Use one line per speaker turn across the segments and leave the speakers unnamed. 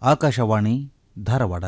ಆಕಾಶವಾಣಿ ಧಾರವಾಡ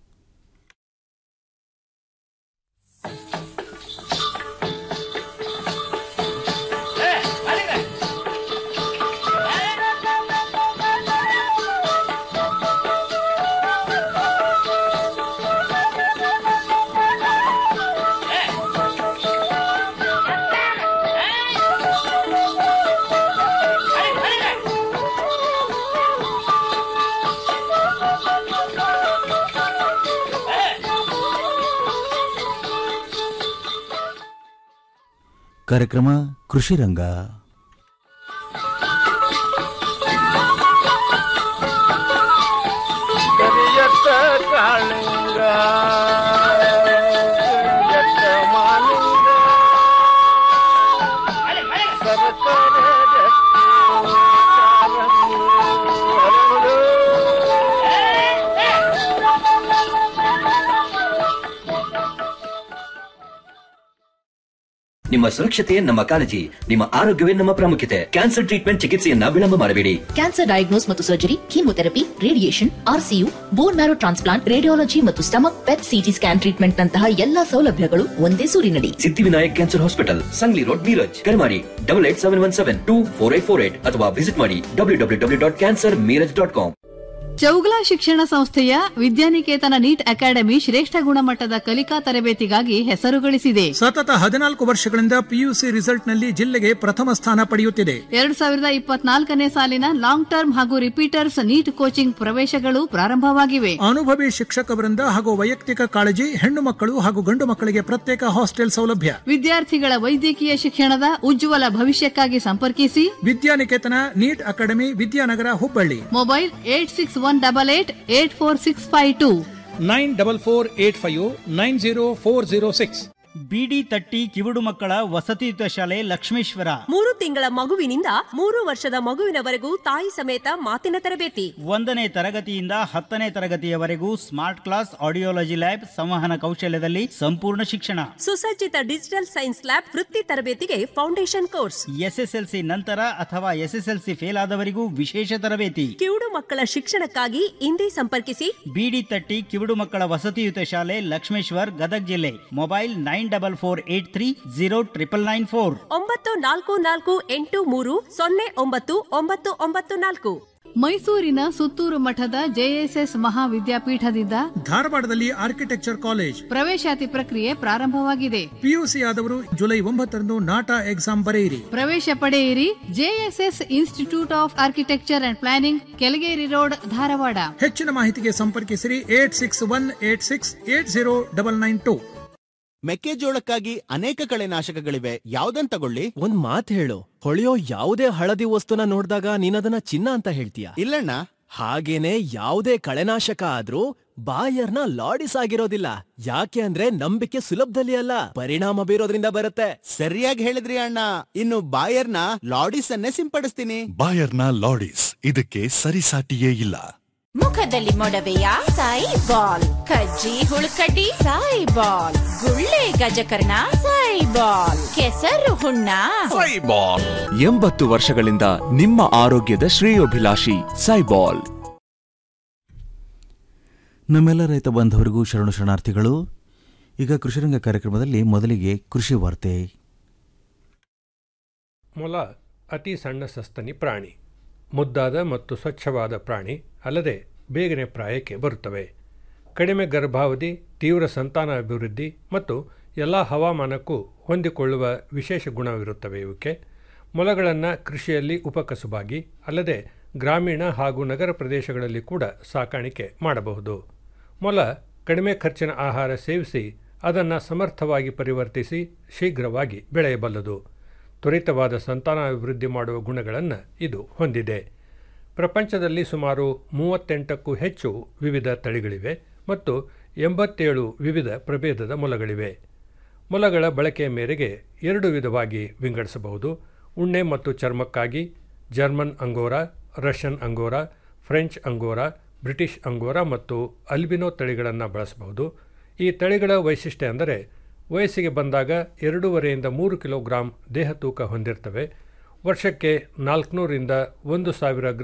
ಕಾರ್ಯಕ್ರಮ ಕೃಷಿ ರಂಗ
ಕರಿಯತ್ತ ಕಾಳಿಂಗ ಕರಿಯತ್ತ ಮಾಲಿಂಗ ಸರಸರ ರತ್ನ ಕಾರಂಗಿ ಹರಳು.
ನಿಮ್ಮ ಸುರಕ್ಷತೆ ನಮ್ಮ ಕಾಳಜಿ ನಿಮ್ಮ ಆರೋಗ್ಯವೇ ನಮ್ಮ ಪ್ರಾಮುಖ್ಯತೆ ಕ್ಯಾನ್ಸರ್ ಟ್ರೀಟ್ಮೆಂಟ್ ಚಿಕಿತ್ಸೆಯನ್ನ ವಿಳಂಬ ಮಾಡಬೇಡಿ
ಕ್ಯಾನ್ಸರ್ ಡಯಾಗ್ನೋಸ್ ಮತ್ತು surgery chemotherapy radiation RCU bone marrow transplant radiology ಮತ್ತು stomach PET CT scan treatment ನಂತಹ ಎಲ್ಲಾ ಸೌಲಭ್ಯಗಳು ಒಂದೇ ಸೂರಿನಡಿ
Siddhivinayak cancer hospital Sangli road Miraj ಕರೆ ಮಾಡಿ double eight seven one seven two four eight four eight ಅಥವಾ ವಿಸಿಟ್ ಮಾಡಿ W W W dot cancer Miraj dot com
Chougala ಶಿಕ್ಷಣ ಸಂಸ್ಥೆಯ ವಿದ್ಯಾನಿಕೇತನ ನೀಟ್ ಅಕಾಡೆಮಿ ಶ್ರೇಷ್ಠ ಗುಣಮಟ್ಟದ ಕಲಿಕಾ ತರಬೇತಿಗಾಗಿ ಹೆಸರು ಗಳಿಸಿದೆ
ಸತತ ಹದಿನಾಲ್ಕು ವರ್ಷಗಳಿಂದ ಪಿಯುಸಿ ರಿಸಲ್ಟ್ನಲ್ಲಿ ಜಿಲ್ಲೆಗೆ ಪ್ರಥಮ ಸ್ಥಾನ ಪಡೆಯುತ್ತಿದೆ
ಎರಡ್ ಸಾವಿರದ ಇಪ್ಪತ್ನಾಲ್ಕನೇ ಸಾಲಿನ ಲಾಂಗ್ ಟರ್ಮ್ ಹಾಗೂ ರಿಪೀಟರ್ಸ್ ನೀಟ್ ಕೋಚಿಂಗ್ ಪ್ರವೇಶಗಳು ಪ್ರಾರಂಭವಾಗಿವೆ
ಅನುಭವಿ ಶಿಕ್ಷಕವರಿಂದ ಹಾಗೂ ವೈಯಕ್ತಿಕ ಕಾಳಜಿ ಹೆಣ್ಣು ಮಕ್ಕಳು ಹಾಗೂ ಗಂಡು ಮಕ್ಕಳಿಗೆ ಪ್ರತ್ಯೇಕ ಹಾಸ್ಟೆಲ್ ಸೌಲಭ್ಯ
ವಿದ್ಯಾರ್ಥಿಗಳ ವೈದ್ಯಕೀಯ ಶಿಕ್ಷಣದ ಉಜ್ವಲ ಭವಿಷ್ಯಕ್ಕಾಗಿ ಸಂಪರ್ಕಿಸಿ
Vidyaniketan NEET academy Vidyanagar Hubballi
mobile eight six one double eight eight four six five two
nine double four eight five nine zero four zero six
ಬಿಡಿ ತಟ್ಟಿ ಕಿವುಡು ಮಕ್ಕಳ ವಸತಿಯುತ ಶಾಲೆ ಲಕ್ಷ್ಮೇಶ್ವರ
ಮೂರು ತಿಂಗಳ ಮಗುವಿನಿಂದ ಮೂರು ವರ್ಷದ ಮಗುವಿನವರೆಗೂ ತಾಯಿ ಸಮೇತ ಮಾತಿನ ತರಬೇತಿ
ಒಂದನೇ ತರಗತಿಯಿಂದ ಹತ್ತನೇ ತರಗತಿಯವರೆಗೂ ಸ್ಮಾರ್ಟ್ ಕ್ಲಾಸ್ ಆಡಿಯೋಲಜಿ ಲ್ಯಾಬ್ ಸಂವಹನ ಕೌಶಲ್ಯದಲ್ಲಿ ಸಂಪೂರ್ಣ ಶಿಕ್ಷಣ
ಸುಸಜ್ಜಿತ ಡಿಜಿಟಲ್ ಸೈನ್ಸ್ ಲ್ಯಾಬ್ ವೃತ್ತಿ ತರಬೇತಿಗೆ ಫೌಂಡೇಶನ್ ಕೋರ್ಸ್
ಎಸ್ಎಸ್ಎಲ್ಸಿ ನಂತರ ಅಥವಾ ಎಸ್ಎಸ್ಎಲ್ಸಿ ಫೇಲ್ ಆದವರಿಗೂ ವಿಶೇಷ ತರಬೇತಿ
ಕಿವುಡು ಮಕ್ಕಳ ಶಿಕ್ಷಣಕ್ಕಾಗಿ ಇಂದೇ ಸಂಪರ್ಕಿಸಿ
ಬಿಡಿ ತಟ್ಟಿ ಕಿವುಡು ಮಕ್ಕಳ ವಸತಿಯುತ ಶಾಲೆ ಲಕ್ಷ್ಮೇಶ್ವರ್ ಗದಗ್ ಜಿಲ್ಲೆ mobile nine double four eight three zero triple nine four
ಒಂಬತ್ತು ನಾಲ್ಕು ನಾಲ್ಕು ಎಂಟು ಮೂರು ಸೊನ್ನೆ ಒಂಬತ್ತು ಒಂಬತ್ತು ಒಂಬತ್ತು ನಾಲ್ಕು
ಮೈಸೂರಿನ ಸುತ್ತೂರು ಮಠದ ಜೆಎಸ್ಎಸ್ ಮಹಾವಿದ್ಯಾಪೀಠದಿಂದ
ಧಾರವಾಡದಲ್ಲಿ ಆರ್ಕಿಟೆಕ್ಚರ್ ಕಾಲೇಜ್
ಪ್ರವೇಶಾತಿ ಪ್ರಕ್ರಿಯೆ ಪ್ರಾರಂಭವಾಗಿದೆ
ಪಿಯುಸಿ ಆದವರು ಜುಲೈ ಒಂಬತ್ತರಂದು ನಾಟಾ ಎಕ್ಸಾಮ್ ಬರೆಯಿರಿ
ಪ್ರವೇಶ ಪಡೆಯಿರಿ JSS institute of architecture and planning Kelageri road Dharwad
ಹೆಚ್ಚಿನ ಮಾಹಿತಿಗೆ ಸಂಪರ್ಕಿಸಿರಿ eight six one eight six eight zero double nine two
ಮೆಕ್ಕೆಜೋಳಕ್ಕಾಗಿ ಅನೇಕ ಕಳೆನಾಶಕಗಳಿವೆ ಯಾವ್ದನ್ ತಗೊಳ್ಳಿ
ಒಂದ್ ಮಾತ್ ಹೇಳು ಹೊಳೆಯೋ ಯಾವುದೇ ಹಳದಿ ವಸ್ತುನ ನೋಡಿದಾಗ ನೀನದನ್ನ ಚಿನ್ನ ಅಂತ ಹೇಳ್ತೀಯ
ಇಲ್ಲಣ್ಣ
ಹಾಗೇನೆ ಯಾವುದೇ ಕಳೆನಾಶಕ ಆದ್ರೂ ಬಾಯರ್ನ ಲಾಡಿಸ್ ಆಗಿರೋದಿಲ್ಲ ಯಾಕೆ ಅಂದ್ರೆ ನಂಬಿಕೆ ಸುಲಭದಲ್ಲಿ ಅಲ್ಲ ಪರಿಣಾಮ ಬೀರೋದ್ರಿಂದ ಬರುತ್ತೆ
ಸರಿಯಾಗಿ ಹೇಳಿದ್ರಿ ಅಣ್ಣ ಇನ್ನು ಬಾಯರ್ನ ಲಾಡಿಸ್ ಅನ್ನೇ ಸಿಂಪಡಿಸ್ತೀನಿ
ಬಾಯರ್ನ ಲಾಡಿಸ್ ಇದಕ್ಕೆ ಸರಿಸಾಟಿಯೇ ಇಲ್ಲ
ಮುಖದಲ್ಲಿ ಮೊಡವೆಯ ಸಾಯಿ ಬಾಲ್ ಕಜ್ಜಿ ಹುಳುಕಡ್ಡಿ ಸಾಯಿ ಬಾಲ್ ಗುಳ್ಳೆ ಗಜಕರ್ಣ ಸಾಯಿ ಬಾಲ್ ಕೆಸರು ಹುಣ್ಣ
ಎಂಬತ್ತು ವರ್ಷಗಳಿಂದ ನಿಮ್ಮ ಆರೋಗ್ಯದ ಶ್ರೇಯೋಭಿಲಾಷಿ ಸೈಬಾಲ್
ನಮ್ಮೆಲ್ಲ ರೈತ ಬಾಂಧವರಿಗೂ ಶರಣು ಶರಣಾರ್ಥಿಗಳು ಈಗ ಕೃಷಿರಂಗ ಕಾರ್ಯಕ್ರಮದಲ್ಲಿ ಮೊದಲಿಗೆ ಕೃಷಿ ವಾರ್ತೆ
ಮೊಲ ಅತಿ ಸಣ್ಣ ಸಸ್ತನಿ ಪ್ರಾಣಿ ಮುದ್ದಾದ ಮತ್ತು ಸ್ವಚ್ಛವಾದ ಪ್ರಾಣಿ ಅಲ್ಲದೆ ಬೇಗನೆ ಪ್ರಾಯಕ್ಕೆ ಬರುತ್ತವೆ ಕಡಿಮೆ ಗರ್ಭಾವಧಿ ತೀವ್ರ ಸಂತಾನ ಅಭಿವೃದ್ಧಿ ಮತ್ತು ಎಲ್ಲ ಹವಾಮಾನಕ್ಕೂ ಹೊಂದಿಕೊಳ್ಳುವ ವಿಶೇಷ ಗುಣವಿರುತ್ತವೆ ಇವಕ್ಕೆ ಮೊಲಗಳನ್ನು ಕೃಷಿಯಲ್ಲಿ ಉಪಕಸುಬಾಗಿ ಅಲ್ಲದೆ ಗ್ರಾಮೀಣ ಹಾಗೂ ನಗರ ಪ್ರದೇಶಗಳಲ್ಲಿ ಕೂಡ ಸಾಕಾಣಿಕೆ ಮಾಡಬಹುದು ಮೊಲ ಕಡಿಮೆ ಖರ್ಚಿನ ಆಹಾರ ಸೇವಿಸಿ ಅದನ್ನು ಸಮರ್ಥವಾಗಿ ಪರಿವರ್ತಿಸಿ ಶೀಘ್ರವಾಗಿ ಬೆಳೆಯಬಲ್ಲದು ತ್ವರಿತವಾದ ಸಂತಾನಾಭಿವೃದ್ಧಿ ಮಾಡುವ ಗುಣಗಳನ್ನು ಇದು ಹೊಂದಿದೆ ಪ್ರಪಂಚದಲ್ಲಿ ಸುಮಾರು ಮೂವತ್ತೆಂಟಕ್ಕೂ ಹೆಚ್ಚು ವಿವಿಧ ತಳಿಗಳಿವೆ ಮತ್ತು ಎಂಬತ್ತೇಳು ವಿವಿಧ ಪ್ರಭೇದದ ಮೊಲಗಳಿವೆ ಮೊಲಗಳ ಬಳಕೆಯ ಮೇರೆಗೆ ಎರಡು ವಿಧವಾಗಿ ವಿಂಗಡಿಸಬಹುದು ಉಣ್ಣೆ ಮತ್ತು ಚರ್ಮಕ್ಕಾಗಿ German Angora Russian Angora French Angora British Angora ಮತ್ತು ಅಲ್ಬಿನೋ ತಳಿಗಳನ್ನು ಬಳಸಬಹುದು ಈ ತಳಿಗಳ ವೈಶಿಷ್ಟ್ಯ ಅಂದರೆ ವಯಸ್ಸಿಗೆ ಬಂದಾಗ ಎರಡೂವರೆಯಿಂದ ಮೂರು ಕಿಲೋಗ್ರಾಂ ದೇಹ ತೂಕ ಹೊಂದಿರ್ತವೆ ವರ್ಷಕ್ಕೆ ನಾಲ್ಕುನೂರಿಂದ ಒಂದು ಸಾವಿರ ಗ್ರಾಂ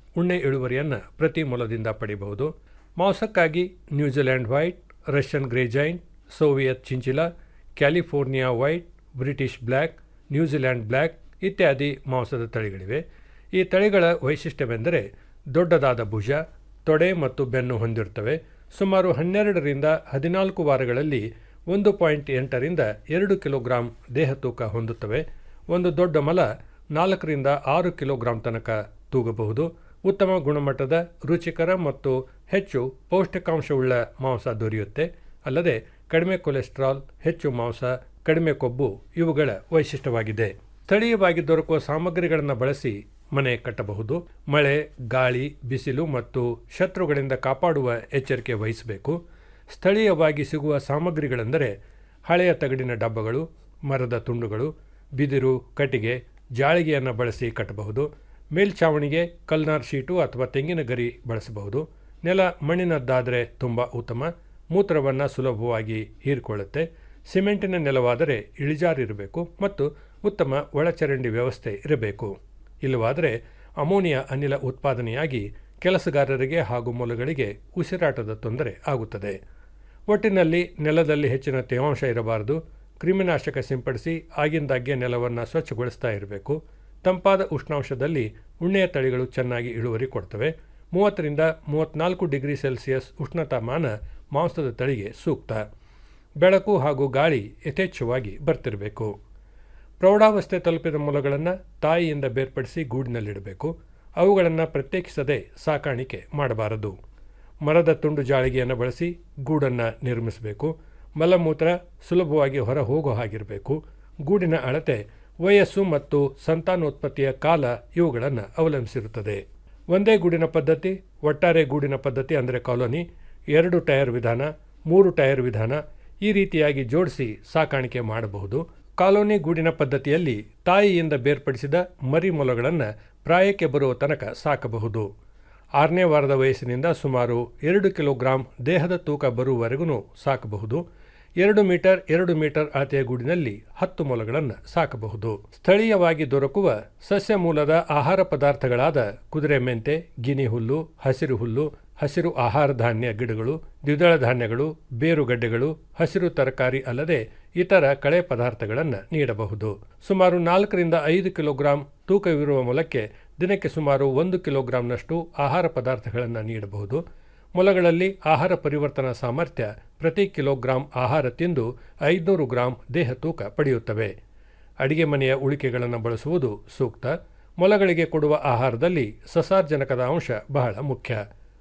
ಉಣ್ಣೆ ಇಳುವರಿಯನ್ನು ಪ್ರತಿ ಮೊಲದಿಂದ ಪಡೆಯಬಹುದು ಮಾಂಸಕ್ಕಾಗಿ New Zealand white Russian grey giant Soviet chinchilla California white British black New Zealand black ಇತ್ಯಾದಿ ಮಾಂಸದ ತಳಿಗಳಿವೆ ಈ ತಳಿಗಳ ವೈಶಿಷ್ಟ್ಯವೆಂದರೆ ದೊಡ್ಡದಾದ ಭುಜ ತೊಡೆ ಮತ್ತು ಬೆನ್ನು ಹೊಂದಿರುತ್ತವೆ ಸುಮಾರು ಹನ್ನೆರಡರಿಂದ ಹದಿನಾಲ್ಕು ವಾರಗಳಲ್ಲಿ ಒಂದು ಪಾಯಿಂಟ್ ಎಂಟರಿಂದ ಎರಡು ಕಿಲೋಗ್ರಾಂ ದೇಹ ತೂಕ ಹೊಂದುತ್ತವೆ ಒಂದು ದೊಡ್ಡ ಮಲ ನಾಲ್ಕರಿಂದ ಆರು ಕಿಲೋಗ್ರಾಂ ತನಕ ತೂಗಬಹುದು ಉತ್ತಮ ಗುಣಮಟ್ಟದ ರುಚಿಕರ ಮತ್ತು ಹೆಚ್ಚು ಪೌಷ್ಟಿಕಾಂಶವುಳ್ಳ ಮಾಂಸ ದೊರೆಯುತ್ತೆ ಅಲ್ಲದೆ ಕಡಿಮೆ ಕೊಲೆಸ್ಟ್ರಾಲ್ ಹೆಚ್ಚು ಮಾಂಸ ಕಡಿಮೆ ಕೊಬ್ಬು ಇವುಗಳ ವೈಶಿಷ್ಟ್ಯವಾಗಿದೆ ಸ್ಥಳೀಯವಾಗಿ ದೊರಕುವ ಸಾಮಗ್ರಿಗಳನ್ನು ಬಳಸಿ ಮನೆ ಕಟ್ಟಬಹುದು ಮಳೆ ಗಾಳಿ ಬಿಸಿಲು ಮತ್ತು ಶತ್ರುಗಳಿಂದ ಕಾಪಾಡುವ ಎಚ್ಚರಿಕೆ ವಹಿಸಬೇಕು ಸ್ಥಳೀಯವಾಗಿ ಸಿಗುವ ಸಾಮಗ್ರಿಗಳೆಂದರೆ ಹಳೆಯ ತಗಡಿನ ಡಬ್ಬಗಳು ಮರದ ತುಂಡುಗಳು ಬಿದಿರು ಕಟ್ಟಿಗೆ ಜಾಳಿಗೆಯನ್ನು ಬಳಸಿ ಕಟ್ಟಬಹುದು ಮೇಲ್ಛಾವಣಿಗೆ ಕಲ್ನಾರ್ ಶೀಟು ಅಥವಾ ತೆಂಗಿನ ಗರಿ ಬಳಸಬಹುದು ನೆಲ ಮಣ್ಣಿನದ್ದಾದರೆ ತುಂಬ ಉತ್ತಮ ಮೂತ್ರವನ್ನು ಸುಲಭವಾಗಿ ಹೀರಿಕೊಳ್ಳುತ್ತೆ ಸಿಮೆಂಟಿನ ನೆಲವಾದರೆ ಇಳಿಜಾರಿರಬೇಕು ಮತ್ತು ಉತ್ತಮ ಒಳಚರಂಡಿ ವ್ಯವಸ್ಥೆ ಇರಬೇಕು ಇಲ್ಲವಾದರೆ ಅಮೋನಿಯಾ ಅನಿಲ ಉತ್ಪಾದನೆಯಾಗಿ ಕೆಲಸಗಾರರಿಗೆ ಹಾಗೂ ಮೊಲಗಳಿಗೆ ಉಸಿರಾಟದ ತೊಂದರೆ ಆಗುತ್ತದೆ ಒಟ್ಟಿನಲ್ಲಿ ನೆಲದಲ್ಲಿ ಹೆಚ್ಚಿನ ತೇವಾಂಶ ಇರಬಾರದು ಕ್ರಿಮಿನಾಶಕ ಸಿಂಪಡಿಸಿ ಆಗಿಂದಾಗ್ಗೆ ನೆಲವನ್ನು ಸ್ವಚ್ಛಗೊಳಿಸ್ತಾ ಇರಬೇಕು ತಂಪಾದ ಉಷ್ಣಾಂಶದಲ್ಲಿ ಉಣ್ಣೆಯ ತಳಿಗಳು ಚೆನ್ನಾಗಿ ಇಳುವರಿ ಕೊಡ್ತವೆ ಮೂವತ್ತರಿಂದ ಮೂವತ್ತ್ನಾಲ್ಕು ಡಿಗ್ರಿ ಸೆಲ್ಸಿಯಸ್ ಉಷ್ಣತಾಮಾನ ಮಾಂಸದ ತಳಿಗೆ ಸೂಕ್ತ ಬೆಳಕು ಹಾಗೂ ಗಾಳಿ ಯಥೇಚ್ಛವಾಗಿ ಬರ್ತಿರಬೇಕು ಪ್ರೌಢಾವಸ್ಥೆ ತಲುಪಿದ ಮೊಲಗಳನ್ನು ತಾಯಿಯಿಂದ ಬೇರ್ಪಡಿಸಿ ಗೂಡಿನಲ್ಲಿಡಬೇಕು ಅವುಗಳನ್ನು ಪ್ರತ್ಯೇಕಿಸದೆ ಸಾಕಾಣಿಕೆ ಮಾಡಬಾರದು ಮರದ ತುಂಡು ಜಾಳಿಗೆಯನ್ನು ಬಳಸಿ ಗೂಡನ್ನು ನಿರ್ಮಿಸಬೇಕು ಮಲಮೂತ್ರ ಸುಲಭವಾಗಿ ಹೊರ ಹೋಗೋ ಹಾಗಿರಬೇಕು ಗೂಡಿನ ಅಳತೆ ವಯಸ್ಸು ಮತ್ತು ಸಂತಾನೋತ್ಪತ್ತಿಯ ಕಾಲ ಇವುಗಳನ್ನು ಅವಲಂಬಿಸಿರುತ್ತದೆ ಒಂದೇ ಗೂಡಿನ ಪದ್ಧತಿ ಒಟ್ಟಾರೆ ಗೂಡಿನ ಪದ್ಧತಿ ಅಂದರೆ ಕಾಲೋನಿ ಎರಡು ಟೈರ್ ವಿಧಾನ ಮೂರು ಟೈರ್ ವಿಧಾನ ಈ ರೀತಿಯಾಗಿ ಜೋಡಿಸಿ ಸಾಕಾಣಿಕೆ ಮಾಡಬಹುದು ಕಾಲೋನಿ ಗೂಡಿನ ಪದ್ಧತಿಯಲ್ಲಿ ತಾಯಿಯಿಂದ ಬೇರ್ಪಡಿಸಿದ ಮರಿ ಮೊಲಗಳನ್ನು ಪ್ರಾಯಕ್ಕೆ ಬರುವ ತನಕ ಸಾಕಬಹುದು ಆರನೇ ವಾರದ ವಯಸ್ಸಿನಿಂದ ಸುಮಾರು ಎರಡು ಕಿಲೋಗ್ರಾಂ ದೇಹದ ತೂಕ ಬರುವವರೆಗೂ ಸಾಕಬಹುದು ಎರಡು ಮೀಟರ್ ಎರಡು ಮೀಟರ್ ಅಳತೆಯ ಗೂಡಿನಲ್ಲಿ ಹತ್ತು ಮೊಲಗಳನ್ನು ಸಾಕಬಹುದು ಸ್ಥಳೀಯವಾಗಿ ದೊರಕುವ ಸಸ್ಯ ಮೂಲದ ಆಹಾರ ಪದಾರ್ಥಗಳಾದ ಕುದುರೆ ಮೆಂತೆ ಗಿನಿ ಹುಲ್ಲು ಹಸಿರು ಹುಲ್ಲು ಹಸಿರು ಆಹಾರ ಧಾನ್ಯ ಗಿಡಗಳು ದ್ವಿದಳ ಧಾನ್ಯಗಳು ಬೇರುಗಡ್ಡೆಗಳು ಹಸಿರು ತರಕಾರಿ ಅಲ್ಲದೆ ಇತರ ಕಳೆ ಪದಾರ್ಥಗಳನ್ನು ನೀಡಬಹುದು ಸುಮಾರು ನಾಲ್ಕರಿಂದ ಐದು ಕಿಲೋಗ್ರಾಂ ತೂಕವಿರುವ ಮೊಲಕ್ಕೆ ದಿನಕ್ಕೆ ಸುಮಾರು ಒಂದು ಕಿಲೋಗ್ರಾಂನಷ್ಟು ಆಹಾರ ಪದಾರ್ಥಗಳನ್ನು ನೀಡಬಹುದು ಮೊಲಗಳಲ್ಲಿ ಆಹಾರ ಪರಿವರ್ತನಾ ಸಾಮರ್ಥ್ಯ ಪ್ರತಿ ಕಿಲೋಗ್ರಾಂ ಆಹಾರ ತಿಂದು ಐದುನೂರು ಗ್ರಾಂ ದೇಹ ತೂಕ ಪಡೆಯುತ್ತವೆ ಅಡಿಗೆ ಮನೆಯ ಉಳಿಕೆಗಳನ್ನು ಬಳಸುವುದು ಸೂಕ್ತ ಮೊಲಗಳಿಗೆ ಕೊಡುವ ಆಹಾರದಲ್ಲಿ ಸಸಾರ್ಜನಕದ ಅಂಶ ಬಹಳ ಮುಖ್ಯ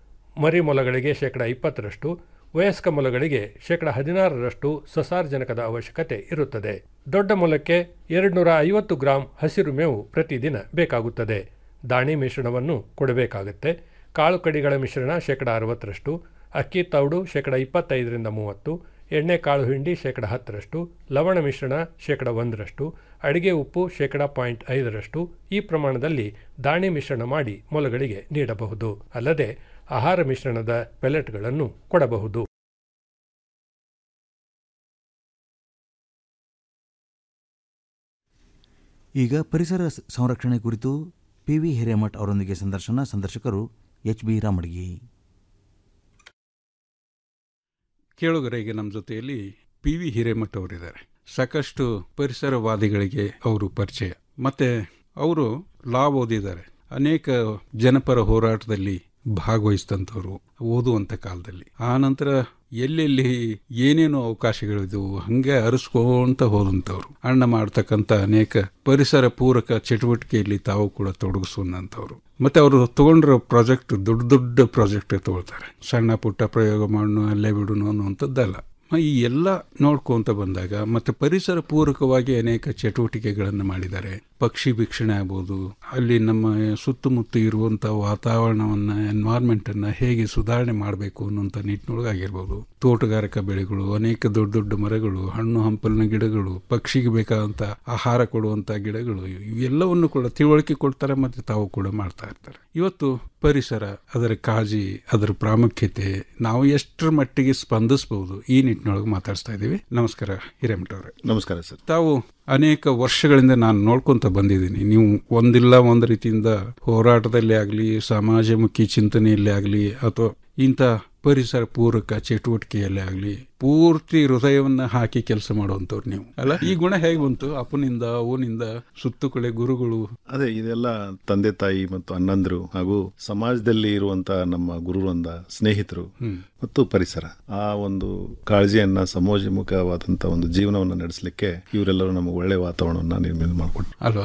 ಮರಿ ಮೊಲಗಳಿಗೆ ಶೇಕಡ ಇಪ್ಪತ್ತರಷ್ಟು ವಯಸ್ಕ ಮೊಲಗಳಿಗೆ ಶೇಕಡ ಹದಿನಾರರಷ್ಟು ಸಸಾರ್ಜನಕದ ಅವಶ್ಯಕತೆ ಇರುತ್ತದೆ ದೊಡ್ಡ ಮೊಲಕ್ಕೆ ಎರಡುನೂರ ಐವತ್ತು ಗ್ರಾಂ ಹಸಿರು ಮೇವು ಪ್ರತಿದಿನ ಬೇಕಾಗುತ್ತದೆ ದಾಣಿ ಮಿಶ್ರಣವನ್ನು ಕೊಡಬೇಕಾಗುತ್ತೆ ಕಾಳು ಕಡಿಗಳ ಮಿಶ್ರಣ ಶೇಕಡ ಅರವತ್ತರಷ್ಟು ಅಕ್ಕಿ ತೌಡು ಶೇಕಡ ಇಪ್ಪತ್ತೈದರಿಂದ ಮೂವತ್ತು ಎಣ್ಣೆ ಕಾಳು ಹಿಂಡಿ ಶೇಕಡ ಹತ್ತರಷ್ಟು ಲವಣ ಮಿಶ್ರಣ ಶೇಕಡ ಒಂದರಷ್ಟು ಅಡಿಗೆ ಉಪ್ಪು ಶೇಕಡ ಪಾಯಿಂಟ್ ಐದರಷ್ಟು ಈ ಪ್ರಮಾಣದಲ್ಲಿ ದಾಣಿ ಮಿಶ್ರಣ ಮಾಡಿ ಮೊಲಗಳಿಗೆ ನೀಡಬಹುದು ಅಲ್ಲದೆ ಆಹಾರ ಮಿಶ್ರಣದ ಪೆಲೆಟ್ಗಳನ್ನು ಕೊಡಬಹುದು
ಈಗ ಪರಿಸರ ಸ- ಸಂರಕ್ಷಣೆ ಕುರಿತು ಪಿ ವಿ ಹಿರೇಮಠ್ ಅವರೊಂದಿಗೆ ಸಂದರ್ಶನ ಸಂದರ್ಶಕರು ಎಚ್ ಬಿ ರಾಮಡ್ಗಿ
ಕೇಳುಗರಿಗೆ ನಮ್ಮ ಜೊತೆಯಲ್ಲಿ ಪಿ ವಿ ಹಿರೇಮಠ ಅವರಿದ್ದಾರೆ ಸಾಕಷ್ಟು ಪರಿಸರವಾದಿಗಳಿಗೆ ಅವರು ಪರಿಚಯ ಮತ್ತೆ ಅವರು ಲಾ ಓದಿದ್ದಾರೆ ಅನೇಕ ಜನಪರ ಹೋರಾಟದಲ್ಲಿ ಭಾಗವಹಿಸಿದಂಥವ್ರು ಓದುವಂಥ ಕಾಲದಲ್ಲಿ ಆ ನಂತರ ಎಲ್ಲೆಲ್ಲಿ ಏನೇನು ಅವಕಾಶಗಳಿದ್ವು ಹಂಗೆ ಅರಸ್ಕೊಂತ ಹೋದಂಥವ್ರು ಅಣ್ಣ ಮಾಡ್ತಕ್ಕಂಥ ಅನೇಕ ಪರಿಸರ ಪೂರಕ ಚಟುವಟಿಕೆಯಲ್ಲಿ ತಾವು ಕೂಡ ತೊಡಗಿಸುವಂಥವ್ರು ಮತ್ತೆ ಅವರು ತಗೊಂಡಿರೋ ಪ್ರಾಜೆಕ್ಟ್ ದೊಡ್ಡ ದೊಡ್ಡ ಪ್ರಾಜೆಕ್ಟ್ ತಗೊಳ್ತಾರೆ ಸಣ್ಣ ಪುಟ್ಟ ಪ್ರಯೋಗ ಮಾಡೋಣ ಅಲ್ಲೇ ಬಿಡೋಣ ಅನ್ನುವಂಥದ್ದಲ್ಲ ಮ- ಈ ಎಲ್ಲ ನೋಡ್ಕೊಂತ ಬಂದಾಗ ಮತ್ತೆ ಪರಿಸರ ಪೂರಕವಾಗಿ ಅನೇಕ ಚಟುವಟಿಕೆಗಳನ್ನು ಮಾಡಿದ್ದಾರೆ ಪಕ್ಷಿ ವೀಕ್ಷಣೆ ಆಗ್ಬೋದು ಅಲ್ಲಿ ನಮ್ಮ ಸುತ್ತಮುತ್ತ ಇರುವಂಥ ವಾತಾವರಣವನ್ನ ಎನ್ವೈರ್ಮೆಂಟ್ ಅನ್ನ ಹೇಗೆ ಸುಧಾರಣೆ ಮಾಡಬೇಕು ಅನ್ನುವಂಥ ನಿಟ್ಟಿನೊಳಗಾಗಿರ್ಬೋದು ತೋಟಗಾರಿಕಾ ಬೆಳೆಗಳು ಅನೇಕ ದೊಡ್ಡ ದೊಡ್ಡ ಮರಗಳು ಹಣ್ಣು ಹಂಪಲಿನ ಗಿಡಗಳು ಪಕ್ಷಿಗೆ ಬೇಕಾದಂಥ ಆಹಾರ ಕೊಡುವಂಥ ಗಿಡಗಳು ಇವೆಲ್ಲವನ್ನು ಕೂಡ ತಿಳುವಳಿಕೆ ಕೊಡ್ತಾರೆ ಮತ್ತೆ ತಾವು ಕೂಡ ಮಾಡ್ತಾ ಇರ್ತಾರೆ ಇವತ್ತು ಪರಿಸರ ಅದರ ಕಾಳಜಿ ಅದರ ಪ್ರಾಮುಖ್ಯತೆ ನಾವು ಎಷ್ಟರ ಮಟ್ಟಿಗೆ ಸ್ಪಂದಿಸಬಹುದು ಈ ನಿಟ್ಟಿನೊಳಗೆ ಮಾತಾಡ್ತಾ ಇದ್ದೀವಿ ನಮಸ್ಕಾರ ಹಿರೇಮಠ ಅವರೇ
ನಮಸ್ಕಾರ ಸರ್
ತಾವು ಅನೇಕ ವರ್ಷಗಳಿಂದ ನಾನು ನೋಡ್ಕೊಂತ ಬಂದಿದ್ದೀನಿ ನೀವು ಒಂದಿಲ್ಲ ಒಂದು ರೀತಿಯಿಂದ ಹೋರಾಟದಲ್ಲಿ ಆಗಲಿ ಸಮಾಜಮುಖಿ ಚಿಂತನೆಯಲ್ಲಿ ಆಗಲಿ ಅಥವಾ ಇಂಥ ಪರಿಸರ ಪೂರಕ ಚಟುವಟಿಕೆಯಲ್ಲಿ ಆಗಲಿ ಪೂರ್ತಿ ಹೃದಯವನ್ನ ಹಾಕಿ ಕೆಲಸ ಮಾಡುವಂತವ್ರು ನೀವು ಅಲ್ಲ ಈ ಗುಣ ಹೇಗೆ ಬಂತು ಅಪ್ಪನಿಂದ ಅವನಿಂದ ಸುತ್ತು ಕಡೆ ಗುರುಗಳು
ಅದೇ ಇದೆಲ್ಲ ತಂದೆ ತಾಯಿ ಮತ್ತು ಅಣ್ಣಂದ್ರು ಹಾಗೂ ಸಮಾಜದಲ್ಲಿ ಇರುವಂತ ನಮ್ಮ ಗುರುವೃಂದ ಸ್ನೇಹಿತರು ಮತ್ತು ಪರಿಸರ ಆ ಒಂದು ಕಾಳಜಿಯನ್ನ ಸಮಾಜಮುಖವಾದಂತ ಒಂದು ಜೀವನವನ್ನ ನಡೆಸಲಿಕ್ಕೆ ಇವರೆಲ್ಲರೂ ನಮಗೆ ಒಳ್ಳೆ ವಾತಾವರಣವನ್ನ ನಿರ್ಮಾಣ ಮಾಡಿಕೊಟ್ರು
ಅಲ್ವಾ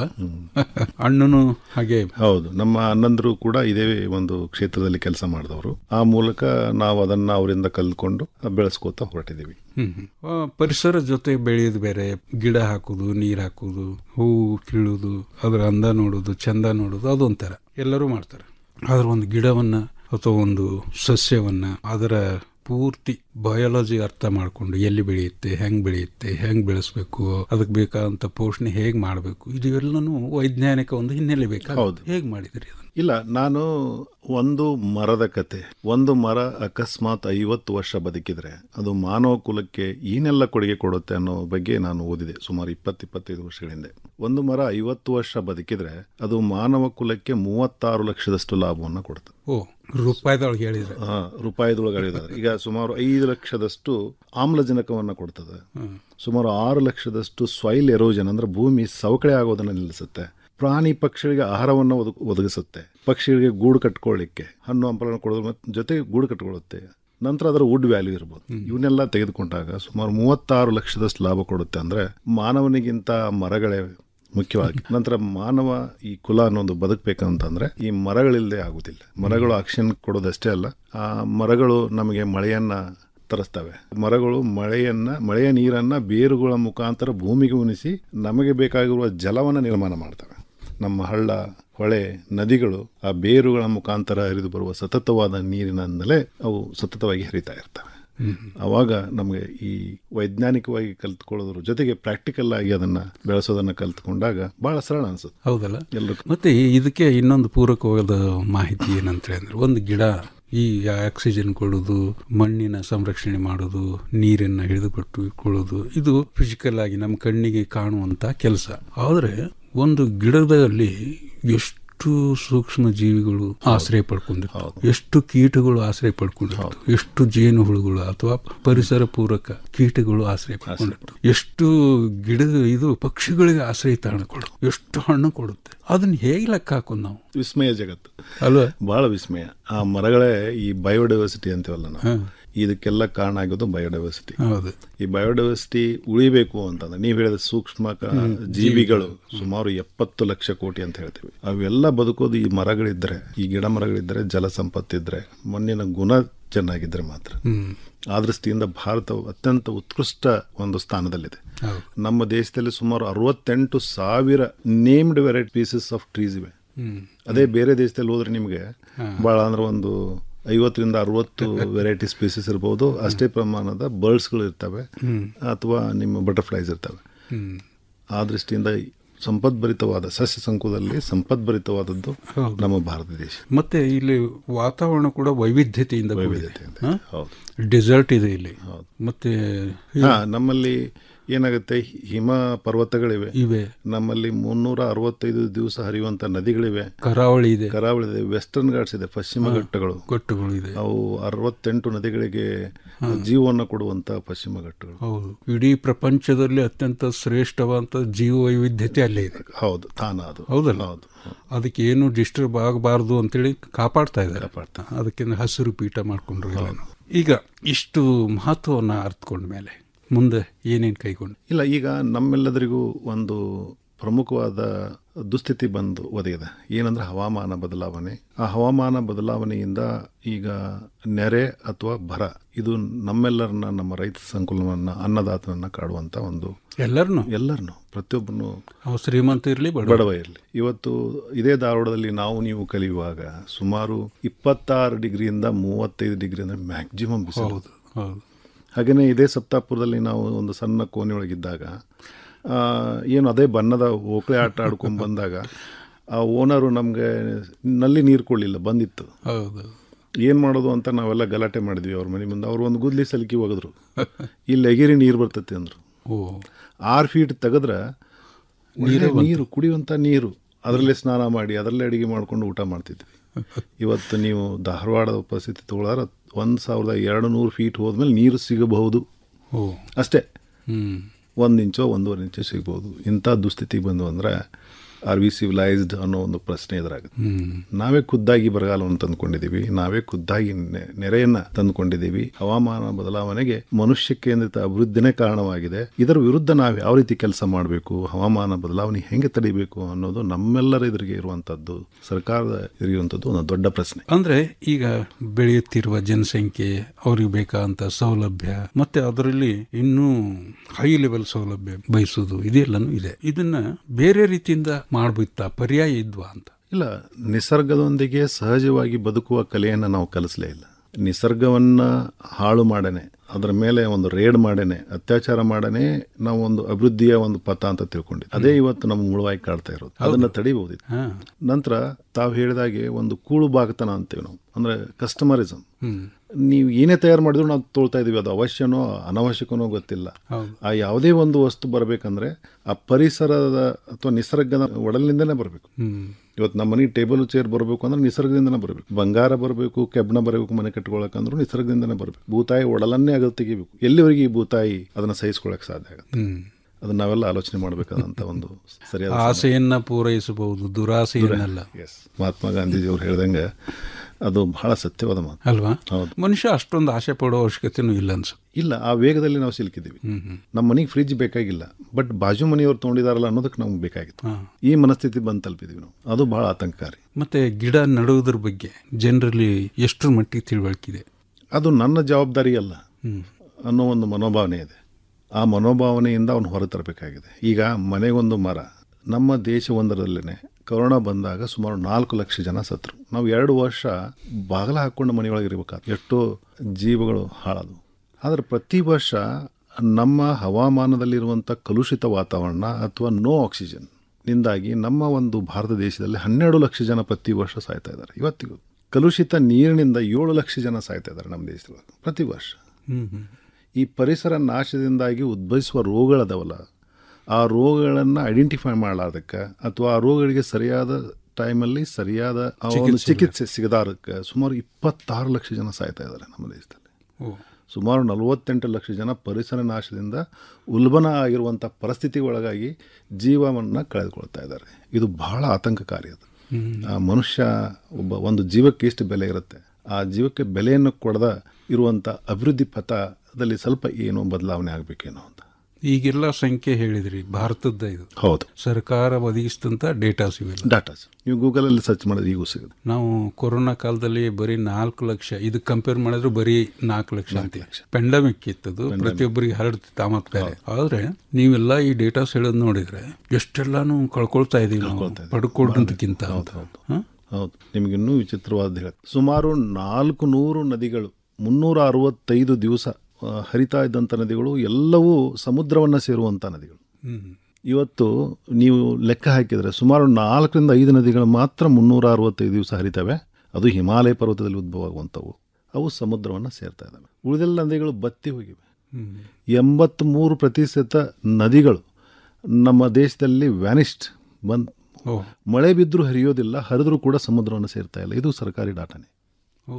ಅಣ್ಣನು ಹಾಗೆ
ಹೌದು ನಮ್ಮ ಅಣ್ಣಂದ್ರು ಕೂಡ ಇದೇ ಒಂದು ಕ್ಷೇತ್ರದಲ್ಲಿ ಕೆಲಸ ಮಾಡಿದವರು ಆ ಮೂಲಕ ನಾವು ಅದನ್ನ ಅವರಿಂದ ಕಲ್ತ್ಕೊಂಡು ಬೆಳೆಸ್ಕೋತಾ ಹೊರಟಿದ್ದೀವಿ
ಹ್ಮ್ ಹ್ಮ್. ಆ, ಪರಿಸರ ಜೊತೆ ಬೆಳೆಯೋದು ಬೇರೆ ಗಿಡ ಹಾಕೋದು ನೀರ್ ಹಾಕೋದು ಹೂವು ಕೀಳೋದು ಅದರ ಅಂದ ನೋಡೋದು ಚಂದ ನೋಡೋದು ಅದೊಂಥರ ಎಲ್ಲರೂ ಮಾಡ್ತಾರೆ ಆದ್ರೆ ಒಂದು ಗಿಡವನ್ನ ಅಥವಾ ಒಂದು ಸಸ್ಯವನ್ನ ಅದರ ಪೂರ್ತಿ ಬಯಾಲಜಿ ಅರ್ಥ ಮಾಡ್ಕೊಂಡು ಎಲ್ಲಿ ಬೆಳೆಯುತ್ತೆ ಹೆಂಗ್ ಬೆಳೆಯುತ್ತೆ ಹೆಂಗ್ ಬೆಳೆಸ್ಬೇಕು ಅದಕ್ಕೆ ಬೇಕಾದಂತ ಪೋಷಣೆ ಹೇಗ್ ಮಾಡಬೇಕು ಇದೆಲ್ಲನೂ ವೈಜ್ಞಾನಿಕ ಒಂದು ಹಿನ್ನೆಲೆ ಬೇಕಾ
ಹೌದು.
ಹೇಗ್ ಮಾಡಿದ್ರಿ ಅದನ್ನ
ಇಲ್ಲ ನಾನು ಒಂದು ಮರದ ಕತೆ ಒಂದು ಮರ ಅಕಸ್ಮಾತ್ ಐವತ್ತು ವರ್ಷ ಬದುಕಿದ್ರೆ ಅದು ಮಾನವ ಕುಲಕ್ಕೆ ಏನೆಲ್ಲ ಕೊಡುಗೆ ಕೊಡುತ್ತೆ ಅನ್ನೋ ಬಗ್ಗೆ ನಾನು ಓದಿದೆ ಸುಮಾರು ಇಪ್ಪತ್ತು ಇಪ್ಪತ್ತೈದು ವರ್ಷಗಳ ಹಿಂದೆ ಒಂದು ಮರ ಐವತ್ತು ವರ್ಷ ಬದುಕಿದ್ರೆ ಅದು ಮಾನವ ಕುಲಕ್ಕೆ ಮೂವತ್ತಾರು ಲಕ್ಷದಷ್ಟು ಲಾಭವನ್ನು ಕೊಡುತ್ತೆ
ಓ ರೂಪಾಯಿದೊಳಗೆ ಹೇಳಿದ್ರೆ
ಹಾ ರೂಪಾಯಿದೊಳಗೆ ಹೇಳಿದ್ದಾರೆ ಈಗ ಸುಮಾರು ಐದು ಲಕ್ಷದಷ್ಟು ಆಮ್ಲಜನಕವನ್ನು ಕೊಡ್ತದೆ ಸುಮಾರು ಆರು ಲಕ್ಷದಷ್ಟು ಸಾಯಿಲ್ ಎರೋಜನ್ ಅಂದ್ರೆ ಭೂಮಿ ಸವಕಳಿ ಆಗೋದನ್ನ ನಿಲ್ಲಿಸುತ್ತೆ ಪ್ರಾಣಿ ಪಕ್ಷಿಗಳಿಗೆ ಆಹಾರವನ್ನು ಒದಗ ಒದಗಿಸುತ್ತೆ ಪಕ್ಷಿಗಳಿಗೆ ಗೂಡು ಕಟ್ಕೊಳ್ಳಿಕ್ಕೆ ಹಣ್ಣು ಹಂಪಲನ್ನು ಕೊಡೋದ್ರ ಮತ್- ಜೊತೆಗೆ ಗೂಡು ಕಟ್ಕೊಳ್ಳುತ್ತೆ ನಂತರ ಅದರ ವುಡ್ ವ್ಯಾಲ್ಯೂ ಇರ್ಬೋದು ಇವನ್ನೆಲ್ಲ ತೆಗೆದುಕೊಂಡಾಗ ಸುಮಾರು ಮೂವತ್ತಾರು ಲಕ್ಷದಷ್ಟು ಲಾಭ ಕೊಡುತ್ತೆ ಅಂದ್ರೆ ಮಾನವನಿಗಿಂತ ಮರಗಳೇ ಮುಖ್ಯವಾಗಿ ನಂತರ ಮಾನವ ಈ ಕುಲ ಅನ್ನೋದು ಬದುಕಬೇಕಂತಂದ್ರೆ ಈ ಮರಗಳಿಲ್ಲದೆ ಆಗುದಿಲ್ಲ ಮರಗಳು ಆಕ್ಷನ್ ಕೊಡೋದಷ್ಟೇ ಅಲ್ಲ ಆ ಮರಗಳು ನಮಗೆ ಮಳೆಯನ್ನ ತರಿಸ್ತವೆ ಮರಗಳು ಮಳೆಯನ್ನ ಮಳೆಯ ನೀರನ್ನ ಬೇರುಗಳ ಮುಖಾಂತರ ಭೂಮಿಗೆ ಉಣಿಸಿ ನಮಗೆ ಬೇಕಾಗಿರುವ ಜಲವನ್ನು ನಿರ್ಮಾಣ ಮಾಡ್ತವೆ ನಮ್ಮ ಹಳ್ಳ ಹೊಳೆ ನದಿಗಳು ಆ ಬೇರುಗಳ ಮುಖಾಂತರ ಹರಿದು ಬರುವ ಸತತವಾದ ನೀರಿನಿಂದಲೇ ಅವು ಸತತವಾಗಿ ಹರಿತಾ ಇರ್ತವೆ ಅವಾಗ ನಮಗೆ ಈ ವೈಜ್ಞಾನಿಕವಾಗಿ ಕಲ್ತ್ಕೊಳ್ಳೋದ್ರ ಜೊತೆಗೆ ಪ್ರಾಕ್ಟಿಕಲ್ ಆಗಿ ಅದನ್ನ ಬೆಳೆಸೋದನ್ನ ಕಲ್ತ್ಕೊಂಡಾಗ ಬಹಳ ಸರಳ ಅನ್ಸುತ್ತೆ
ಹೌದಲ್ಲ
ಎಲ್ಲರೂ
ಮತ್ತೆ ಇದಕ್ಕೆ ಇನ್ನೊಂದು ಪೂರಕವಾದ ಮಾಹಿತಿ ಏನಂತ ಹೇಳಿದ್ರೆ ಒಂದು ಗಿಡ ಈ ಆಕ್ಸಿಜನ್ ಕೊಡೋದು ಮಣ್ಣಿನ ಸಂರಕ್ಷಣೆ ಮಾಡೋದು ನೀರನ್ನ ಹಿಡಿದುಕೊಟ್ಟು ಇಟ್ಕೊಳ್ಳೋದು ಇದು ಫಿಸಿಕಲ್ ಆಗಿ ನಮ್ಮ ಕಣ್ಣಿಗೆ ಕಾಣುವಂತ ಕೆಲಸ ಆದ್ರೆ ಒಂದು ಗಿಡದಲ್ಲಿ ಎಷ್ಟು ಸೂಕ್ಷ್ಮ ಜೀವಿಗಳು ಆಶ್ರಯ ಪಡ್ಕೊಂಡಿರ್ತಾವೆ ಎಷ್ಟು ಕೀಟಗಳು ಆಶ್ರಯ ಪಡ್ಕೊಂಡಿರ್ತಾವೆ ಎಷ್ಟು ಜೇನು ಹುಳುಗಳು ಅಥವಾ ಪರಿಸರ ಪೂರಕ ಕೀಟಗಳು ಆಶ್ರಯ ಪಡ್ಕೊಂಡಿರ್ತಾವೆ ಎಷ್ಟು ಗಿಡದ ಇದು ಪಕ್ಷಿಗಳಿಗೆ ಆಶ್ರಯ ತಾಣ ಕೊಡು ಎಷ್ಟು ಹಣ್ಣು ಕೊಡುತ್ತೆ ಅದನ್ನ ಹೇಗೆ ಲೆಕ್ಕ ಹಾಕೋದು ನಾವು
ವಿಸ್ಮಯ ಜಗತ್ತು
ಅಲ್ವಾ
ಬಹಳ ವಿಸ್ಮಯ ಆ ಮರಗಳೇ ಈ ಬಯೋಡೈವರ್ಸಿಟಿ ಅಂತೀವಲ್ಲ ನಾವು ಇದಕ್ಕೆಲ್ಲ ಕಾರಣ ಆಗೋದು ಬಯೋಡೈವರ್ಸಿಟಿ
ಹೌದು
ಈ ಬಯೋಡೈವರ್ಸಿಟಿ ಉಳಿಬೇಕು ಅಂತಂದ್ರೆ ನೀವು ಹೇಳಿದ ಸೂಕ್ಷ್ಮ ಕ- ಜೀವಿಗಳು ಸುಮಾರು ಎಪ್ಪತ್ತು ಲಕ್ಷ ಕೋಟಿ ಅಂತ ಹೇಳ್ತೀವಿ ಅವೆಲ್ಲ ಬದುಕೋದು ಈ ಮರಗಳಿದ್ರೆ ಈ ಗಿಡ ಮರಗಳಿದ್ರೆ ಜಲ ಸಂಪತ್ತಿದ್ರೆ ಮಣ್ಣಿನ ಗುಣ ಚೆನ್ನಾಗಿದ್ರೆ ಮಾತ್ರ
ಹ್ಮ್
ಆ ದೃಷ್ಟಿಯಿಂದ ಭಾರತ ಅತ್ಯಂತ ಉತ್ಕೃಷ್ಟ ಒಂದು ಸ್ಥಾನದಲ್ಲಿದೆ ನಮ್ಮ ದೇಶದಲ್ಲಿ ಸುಮಾರು ಅರವತ್ತೆಂಟು ಸಾವಿರ named variety pieces of trees ಇವೆ
ಹ್ಮ್.
ಅದೇ ಬೇರೆ ದೇಶದಲ್ಲಿ ಹೋದ್ರೆ ನಿಮಗೆ
ಹಾ.
ಬಹಳ ಅಂದ್ರೆ ಒಂದು ಐವತ್ತರಿಂದ ಅರವತ್ತು ವೆರೈಟಿ ಸ್ಪೀಸೀಸ್ ಇರ್ಬೋದು ಅಷ್ಟೇ ಪ್ರಮಾಣದ ಬರ್ಡ್ಸ್ಗಳು ಇರ್ತವೆ
ಹ್ಮ್.
ಅಥವಾ ನಿಮ್ಮ ಬಟರ್ಫ್ಲೈಸ್ ಇರ್ತವೆ
ಹ್ಮ್
ಆ ದೃಷ್ಟಿಯಿಂದ ಸಂಪದ್ಭರಿತವಾದ ಸಸ್ಯ ಸಂಕುಲದಲ್ಲಿ ಸಂಪದ್ಭರಿತವಾದದ್ದು ನಮ್ಮ ಭಾರತ ದೇಶ
ಮತ್ತೆ ಇಲ್ಲಿ ವಾತಾವರಣ ಕೂಡ ವೈವಿಧ್ಯತೆಯಿಂದ
ವೈವಿಧ್ಯತೆಯಿಂದ,
ಹ?
ಹೌದು.
ಡೆಸರ್ಟ್ ಇದೆ ಇಲ್ಲಿ ಮತ್ತೆ
ಹಾ ನಮ್ಮಲ್ಲಿ ಏನಾಗುತ್ತೆ ಹಿಮ ಪರ್ವತಗಳಿವೆ
ಇವೆ
ನಮ್ಮಲ್ಲಿ ಮುನ್ನೂರ ಅರವತ್ತೈದು ದಿವಸ ಹರಿಯುವಂತ ನದಿಗಳಿವೆ
ಕರಾವಳಿ ಇದೆ
ಕರಾವಳಿ ಇದೆ ವೆಸ್ಟರ್ನ್ ಘಾಟ್ಸ್ ಇದೆ ಪಶ್ಚಿಮ
ಹಾ,
ಘಟ್ಟಗಳು
ಘಟ್ಟಗಳು ಇದೆ
ಅವು ಅರವತ್ತೆಂಟು ನದಿಗಳಿಗೆ ಜೀವವನ್ನು ಕೊಡುವಂತ ಪಶ್ಚಿಮ ಘಟ್ಟಗಳು
ಹೌದು ಇಡೀ ಪ್ರಪಂಚದಲ್ಲಿ ಅತ್ಯಂತ ಶ್ರೇಷ್ಠವಾದಂತ ಜೀವ ವೈವಿಧ್ಯತೆ ಅಲ್ಲೇ ಇದೆ
ಹೌದು ತಾನ ಅದು
ಹೌದಲ್ಲ
ಹೌದು
ಅದಕ್ಕೆ ಏನು ಡಿಸ್ಟರ್ಬ್ ಆಗಬಾರ್ದು ಅಂತೇಳಿ ಕಾಪಾಡ್ತಾ ಇದ್ದಾರೆ ಅದಕ್ಕೆ ಹಸಿರು ಪೀಠ ಮಾಡ್ಕೊಂಡ್ರು ಎಲ್ಲಾನು. ಈಗ ಇಷ್ಟು ಮಹತ್ವವನ್ನ ಅರ್ಥಕೊಂಡ ಮೇಲೆ ಮುಂದೆ ಏನೇನು ಕೈಗೊಂಡು
ಇಲ್ಲ ಈಗ ನಮ್ಮೆಲ್ಲದರಿಗೂ ಒಂದು ಪ್ರಮುಖವಾದ ದುಸ್ಥಿತಿ ಬಂದು ಒದಗಿದೆ ಏನಂದ್ರೆ ಹವಾಮಾನ ಬದಲಾವಣೆ ಆ ಹವಾಮಾನ ಬದಲಾವಣೆಯಿಂದ ಈಗ ನೆರೆ ಅಥವಾ ಬರ ಇದು ನಮ್ಮೆಲ್ಲರನ್ನ ನಮ್ಮ ರೈತ ಸಂಕುಲವನ್ನ ಅನ್ನದಾತನನ್ನ ಕಾಡುವಂತ ಒಂದು
ಎಲ್ಲರನ್ನು
ಎಲ್ಲರನ್ನು ಪ್ರತಿಯೊಬ್ಬನು
ಅವ ಶ್ರೀಮಂತ ಇರಲಿ
ಬಡವ ಇರಲಿ ಇವತ್ತು ಇದೇ ಧಾರವಾಡದಲ್ಲಿ ನಾವು ನೀವು ಕಲಿಯುವಾಗ ಸುಮಾರು ಇಪ್ಪತ್ತಾರು ಡಿಗ್ರಿಯಿಂದ ಮೂವತ್ತೈದು ಡಿಗ್ರಿ ಅಂದ್ರೆ ಮ್ಯಾಕ್ಸಿಮಮ್ ಬಿಸಿಲು
ಹೌದು ಹೌದು
ಹಾಗೆಯೇ ಇದೇ ಸಪ್ತಾಪುರದಲ್ಲಿ ನಾವು ಒಂದು ಸಣ್ಣ ಕೋಣೆಯೊಳಗಿದ್ದಾಗ ಆ, ಏನು ಅದೇ ಬಣ್ಣದ ಓಕಳೆ ಆಟ ಆಡ್ಕೊಂಡು ಬಂದಾಗ ಆ ಓನರು ನಮಗೆ ನಲ್ಲಿ ನೀರು ಕೊಡಲಿಲ್ಲ ಬಂದಿತ್ತು
ಹೌದು
ಏನು ಮಾಡೋದು ಅಂತ ನಾವೆಲ್ಲ ಗಲಾಟೆ ಮಾಡಿದ್ವಿ ಅವ್ರ ಮನೆ ಮುಂದೆ ಅವ್ರು ಒಂದು ಗುದ್ಲಿ ಸಲಿಕೆ ಒಗೆದ್ರು ಇಲ್ಲಿ ಎಗಿರಿ ನೀರು ಬರ್ತೈತಿ ಅಂದರು
ಓ
ಆರು ಫೀಟ್ ತೆಗೆದ್ರೆ
ನೀರೇ
ಒಳ್ಳೆ
ಬಂತು.
ನೀರು ಕುಡಿಯುವಂಥ ನೀರು ಅದರಲ್ಲೇ ಸ್ನಾನ ಮಾಡಿ ಅದರಲ್ಲೇ ಅಡುಗೆ ಮಾಡ್ಕೊಂಡು ಊಟ ಮಾಡ್ತಿದ್ವಿ ಇವತ್ತು ನೀವು ಧಾರವಾಡದ ಪರಿಸ್ಥಿತಿ ತಗೊಳ್ಳಾರ ಒಂದು ಸಾವಿರದ ಎರಡು ನೂರು ಫೀಟ್ ಹೋದ್ಮೇಲೆ ನೀರು ಸಿಗಬಹುದು
ಓ
ಅಷ್ಟೇ
ಹ್ಮ್
ಒಂದು ಇಂಚೋ ಒಂದೂವರೆ ಇಂಚೋ ಸಿಗ್ಬೋದು ಇಂಥ ದುಸ್ಥಿತಿಗೆ ಬಂದು ಅಂದರೆ ಆರ್ ವಿ ಸಿವಿಲೈಸ್ಡ್ ಅನ್ನೋ ಒಂದು ಪ್ರಶ್ನೆ ಎದುರಾಗುತ್ತೆ
ಹ್ಮ್
ನಾವೇ ಖುದ್ದಾಗಿ ಬರಗಾಲವನ್ನು ತಂದುಕೊಂಡಿದ್ದೀವಿ ನಾವೇ ಖುದ್ದಾಗಿ ನೆ- ನೆರೆಯನ್ನ ತಂದುಕೊಂಡಿದ್ದೀವಿ ಹವಾಮಾನ ಬದಲಾವಣೆಗೆ ಮನುಷ್ಯ ಕೇಂದ್ರಿತ ಅಭಿವೃದ್ಧಿನೇ ಕಾರಣವಾಗಿದೆ ಇದರ ವಿರುದ್ಧ ನಾವು ಯಾವ ರೀತಿ ಕೆಲಸ ಮಾಡಬೇಕು ಹವಾಮಾನ ಬದಲಾವಣೆ ಹೆಂಗೆ ತಡಿಬೇಕು ಅನ್ನೋದು ನಮ್ಮೆಲ್ಲರ ಎದುರಿಗೆ ಇರುವಂಥದ್ದು ಸರ್ಕಾರದ ಇರುವಂಥದ್ದು ಒಂದು ದೊಡ್ಡ ಪ್ರಶ್ನೆ
ಅಂದ್ರೆ ಈಗ ಬೆಳೆಯುತ್ತಿರುವ ಜನಸಂಖ್ಯೆ ಅವ್ರಿಗೆ ಬೇಕಾದಂತ ಸೌಲಭ್ಯ ಮತ್ತೆ ಅದರಲ್ಲಿ ಇನ್ನೂ ಹೈ ಲೆವೆಲ್ ಸೌಲಭ್ಯ ಬಯಸೋದು ಇದೆಲ್ಲನೂ ಇದೆ ಇದನ್ನ ಬೇರೆ ರೀತಿಯಿಂದ ಮಾಡ್ಬಿತ್ತಾ ಪರ್ಯಾಯ ಇದ್ವಾ ಅಂತ
ಇಲ್ಲ ನಿಸರ್ಗದೊಂದಿಗೆ ಸಹಜವಾಗಿ ಬದುಕುವ ಕಲೆಯನ್ನು ನಾವು ಕಲಿಸಲೇ ಇಲ್ಲ ನಿಸರ್ಗವನ್ನ ಹಾಳು ಮಾಡನೆ ಅದರ ಮೇಲೆ ಒಂದು ರೇಡ್ ಮಾಡನೆ ಅತ್ಯಾಚಾರ ಮಾಡನೆ ನಾವು ಒಂದು ಅಭಿವೃದ್ಧಿಯ ಒಂದು ಪಥ ಅಂತ ತಿಳ್ಕೊಂಡಿದ್ವಿ ಅದೇ ಇವತ್ತು ನಮ್ಮ ಮುಳುವಾಗಿ ಕಾಡ್ತಾ ಇರೋದು ಅದನ್ನ ತಡಿಬಹುದಿತ್ತು
ಹಾ
ನಂತರ ತಾವು ಹೇಳಿದಾಗೆ ಒಂದು ಕೂಳು ಬಾಗತನ ಅಂತೀವಿ ನಾವು ಅಂದ್ರೆ ಕಸ್ಟಮರಿಸಮ್
ಹ್ಮ್
ನೀವು ಏನೇ ತಯಾರು ಮಾಡಿದ್ರು ನಾವು ತೊಳ್ತಾ ಇದೀವಿ ಅದು ಅವಶ್ಯನೋ ಅನವಶ್ಯಕನೋ ಗೊತ್ತಿಲ್ಲ
ಹೌದು.
ಆ ಯಾವುದೇ ಒಂದು ವಸ್ತು ಬರಬೇಕಂದ್ರೆ ಆ ಪರಿಸರದ ಅಥವಾ ನಿಸರ್ಗದ ಒಡಲಿನಿಂದನೇ ಬರಬೇಕು
ಹ್ಮ್
ಇವತ್ತು ನಮ್ಮ ಮನೆಗೆ ಟೇಬಲ್ ಚೇರ್ ಬರಬೇಕು ಅಂದ್ರೆ ನಿಸರ್ಗದಿಂದನೇ ಬರಬೇಕು ಬಂಗಾರ ಬರಬೇಕು ಕೆಬ್ಬಣ ಬರಬೇಕು ಮನೆ ಕಟ್ಕೊಳಕಂದ್ರೂ ನಿಸರ್ಗದಿಂದನೇ ಬರಬೇಕು ಭೂತಾಯಿ ಒಡಲನ್ನೇ ಅಗಲ್ ತೆಗಿಬೇಕು ಎಲ್ಲಿವರೆಗೆ ಈ ಭೂತಾಯಿ ಅದನ್ನ ಸಹಿಸ್ಕೊಳಕ್ ಸಾಧ್ಯ ಆಗುತ್ತೆ
ಹ್ಮ್
ಅದನ್ನ ನಾವೆಲ್ಲ ಆಲೋಚನೆ ಮಾಡಬೇಕಾದಂತ ಒಂದು ಸರಿಯಾದ ಸಮಯ.
ಆಸೆಯನ್ನ ಪೂರೈಸಬಹುದು ದುರಾಸೆಯನ್ನಲ್ಲ
Yes. ಮಹಾತ್ಮ ಗಾಂಧೀಜಿ ಅವ್ರು ಹೇಳ್ದಂಗೆ ಅದು ಬಹಳ ಸತ್ಯವಾದ ಮಾತು
ಅಲ್ವಾ
ಹೌದು
ಮನುಷ್ಯ ಅಷ್ಟೊಂದು ಆಸೆ ಪಡೋ ಅವಶ್ಯಕತೆನೂ ಇಲ್ಲ ಅನ್ಸುತ್ತೆ
ಇಲ್ಲ ಆ ವೇಗದಲ್ಲಿ ನಾವು ಸಿಲುಕಿದ್ದೀವಿ
ಹ್ಮ್ ಹ್ಮ್
ನಮ್ಮ ಮನೆಗೆ ಫ್ರಿಜ್ ಬೇಕಾಗಿಲ್ಲ ಬಟ್ ಬಾಜು ಮನೆಯವ್ರು ತೊಗೊಂಡಿದಾರಲ್ಲ ಅನ್ನೋದಕ್ಕೆ ನಮ್ಗೆ ಬೇಕಾಗಿತ್ತು
ಹಾ.
ಈ ಮನಸ್ಥಿತಿ ಬಂದು ತಲುಪಿದೀವಿ ನಾವು ಅದು ಬಹಳ ಆತಂಕಕಾರಿ
ಮತ್ತೆ ಗಿಡ ನೆಡುವುದ್ರ ಬಗ್ಗೆ ಜನರಲ್ಲಿ ಎಷ್ಟರ ಮಟ್ಟಿಗೆ ತಿಳುವಳಿಕಿದೆ
ಅದು ನನ್ನ ಜವಾಬ್ದಾರಿ ಅಲ್ಲ
ಹ್ಮ್
ಅನ್ನೋ ಒಂದು ಮನೋಭಾವನೆ ಇದೆ ಆ ಮನೋಭಾವನೆಯಿಂದ ಅವನು ಹೊರತರಬೇಕಾಗಿದೆ ಈಗ ಮನೆಗೊಂದು ಮರ ನಮ್ಮ ದೇಶವೊಂದರಲ್ಲೇ ಕೊರೋನಾ ಬಂದಾಗ ಸುಮಾರು ನಾಲ್ಕು ಲಕ್ಷ ಜನ ಸತ್ರು ನಾವು ಎರಡು ವರ್ಷ ಬಾಗಿಲ ಹಾಕ್ಕೊಂಡು ಮನೆಯೊಳಗೆ ಇರಬೇಕಾದ ಎಷ್ಟೋ ಜೀವಗಳು ಹಾಳಾದವು ಆದರೆ ಪ್ರತಿ ವರ್ಷ ನಮ್ಮ ಹವಾಮಾನದಲ್ಲಿರುವಂಥ ಕಲುಷಿತ ವಾತಾವರಣ ಅಥವಾ ನೋ ಆಕ್ಸಿಜನ್ ನಿಂದಾಗಿ ನಮ್ಮ ಒಂದು ಭಾರತ ದೇಶದಲ್ಲಿ ಹನ್ನೆರಡು ಲಕ್ಷ ಜನ ಪ್ರತಿ ವರ್ಷ ಸಾಯ್ತಾ ಇದ್ದಾರೆ ಇವತ್ತಿಗೂ ಕಲುಷಿತ ನೀರಿನಿಂದ ಏಳು ಲಕ್ಷ ಜನ ಸಾಯ್ತಾ ಇದ್ದಾರೆ ನಮ್ಮ ದೇಶದೊಳಗೆ ಪ್ರತಿ ವರ್ಷ
ಹ್ಮ್ ಹ್ಮ್
ಈ ಪರಿಸರ ನಾಶದಿಂದಾಗಿ ಉದ್ಭವಿಸುವ ರೋಗಗಳದವಲ್ಲ ಆ ರೋಗಗಳನ್ನು ಐಡೆಂಟಿಫೈ ಮಾಡಲಾರ್ದಕ್ಕೆ ಅಥವಾ ಆ ರೋಗಗಳಿಗೆ ಸರಿಯಾದ ಟೈಮಲ್ಲಿ ಸರಿಯಾದ ಆ ಒಂದು
ಚಿಕಿತ್ಸೆ
ಚಿಕಿತ್ಸೆ ಸಿಗದಾರಕ್ಕೆ ಸುಮಾರು ಇಪ್ಪತ್ತಾರು ಲಕ್ಷ ಜನ ಸಾಯ್ತಾ ಇದ್ದಾರೆ ನಮ್ಮ ದೇಶದಲ್ಲಿ
ಓ
ಸುಮಾರು ನಲವತ್ತೆಂಟು ಲಕ್ಷ ಜನ ಪರಿಸರ ನಾಶದಿಂದ ಉಲ್ಬಣ ಆಗಿರುವಂಥ ಪರಿಸ್ಥಿತಿ ಒಳಗಾಗಿ ಜೀವವನ್ನು ಕಳೆದುಕೊಳ್ತಾ ಇದ್ದಾರೆ ಇದು ಬಹಳ ಆತಂಕಕಾರಿ ಅದು ಆ ಮನುಷ್ಯ ಒಬ್ಬ ಒಂದು ಜೀವಕ್ಕೆ ಎಷ್ಟು ಬೆಲೆ ಇರುತ್ತೆ ಆ ಜೀವಕ್ಕೆ ಬೆಲೆಯನ್ನು ಕೊಡದ ಇರುವಂಥ ಅಭಿವೃದ್ಧಿ ಪಥದಲ್ಲಿ ಸ್ವಲ್ಪ ಏನೋ ಬದಲಾವಣೆ ಆಗಬೇಕೇನೋ ಅಂತ
ಈಗೆಲ್ಲ ಸಂಖ್ಯೆ ಹೇಳಿದ್ರಿ ಭಾರತದ ಇದು
ಹೌದು
ಸರ್ಕಾರ ಒದಗಿಸಿದಂತ ಡೇಟಾಸ್ ಇವೆಲ್ಲ
ಡಾಟಾಸ್ ನೀವು ಗೂಗಲಲ್ಲಿ ಸರ್ಚ್ ಮಾಡಿದ್ರೆ ಈಗೂ ಸಿಗುತ್ತೆ
ನಾವು ಕೊರೋನಾ ಕಾಲದಲ್ಲಿ ಬರೀ ನಾಲ್ಕು ಲಕ್ಷ ಇದು ಕಂಪೇರ್ ಮಾಡಿದ್ರೆ ಬರೀ ನಾಲ್ಕು ಲಕ್ಷ ಅಂತ ಪೆಂಡಮಿಕ್ ಇತ್ತದು ಪ್ರತಿಯೊಬ್ಬರಿಗೆ ಹರಡ್ತಿತ್ತು ಆಮತ್ ಬೇರೆ ಆದ್ರೆ ನೀವೆಲ್ಲ ಈ ಡೇಟಾಸ್ ಹೇಳೋದು ನೋಡಿದ್ರೆ ಎಷ್ಟೆಲ್ಲಾನು ಕಳ್ಕೊಳ್ತಾ ಇದೀವಿ ನಾವು ಪಡ್ಕೊಳ್ಳೋದಕ್ಕಿಂತ ಅಂತ. ಹ?
ಹೌದು ನಿಮ್ಗೆ ಇನ್ನೂ ವಿಚಿತ್ರವಾದ ಹೇಳ ಸುಮಾರು ನಾಲ್ಕು ನೂರು ನದಿಗಳು ಮುನ್ನೂರ ಅರವತ್ತೈದು ದಿವಸ ಆ, ಹರಿತಾ ಇದ್ದಂಥ ನದಿಗಳು ಎಲ್ಲವೂ ಸಮುದ್ರವನ್ನು ಸೇರುವಂಥ ನದಿಗಳು
ಹ್ಮ್
ಇವತ್ತು ನೀವು ಲೆಕ್ಕ ಹಾಕಿದರೆ ಸುಮಾರು ನಾಲ್ಕರಿಂದ ಐದು ನದಿಗಳು ಮಾತ್ರ ಮುನ್ನೂರ ಅರವತ್ತೈದು ದಿವಸ ಹರಿತವೆ ಅದು ಹಿಮಾಲಯ ಪರ್ವತದಲ್ಲಿ ಉದ್ಭವ ಆಗುವಂಥವು ಅವು ಸಮುದ್ರವನ್ನು ಸೇರ್ತಾ ಇದ್ದಾವೆ ಉಳಿದೆಲ್ಲ ನದಿಗಳು ಬತ್ತಿ ಹೋಗಿವೆ
ಹ್ಮ್
ಎಂಬತ್ತ್ಮೂರು ಪ್ರತಿಶತ ನದಿಗಳು ನಮ್ಮ ದೇಶದಲ್ಲಿ ವ್ಯಾನಿಸ್ಟ್ ಬಂದ್
ಓ
ಮಳೆ ಬಿದ್ದರೂ ಹರಿಯೋದಿಲ್ಲ ಹರಿದ್ರೂ ಕೂಡ ಸಮುದ್ರವನ್ನು ಸೇರ್ತಾ ಇಲ್ಲ ಇದು ಸರ್ಕಾರಿ ಡಾಟಾನೇ
ಓ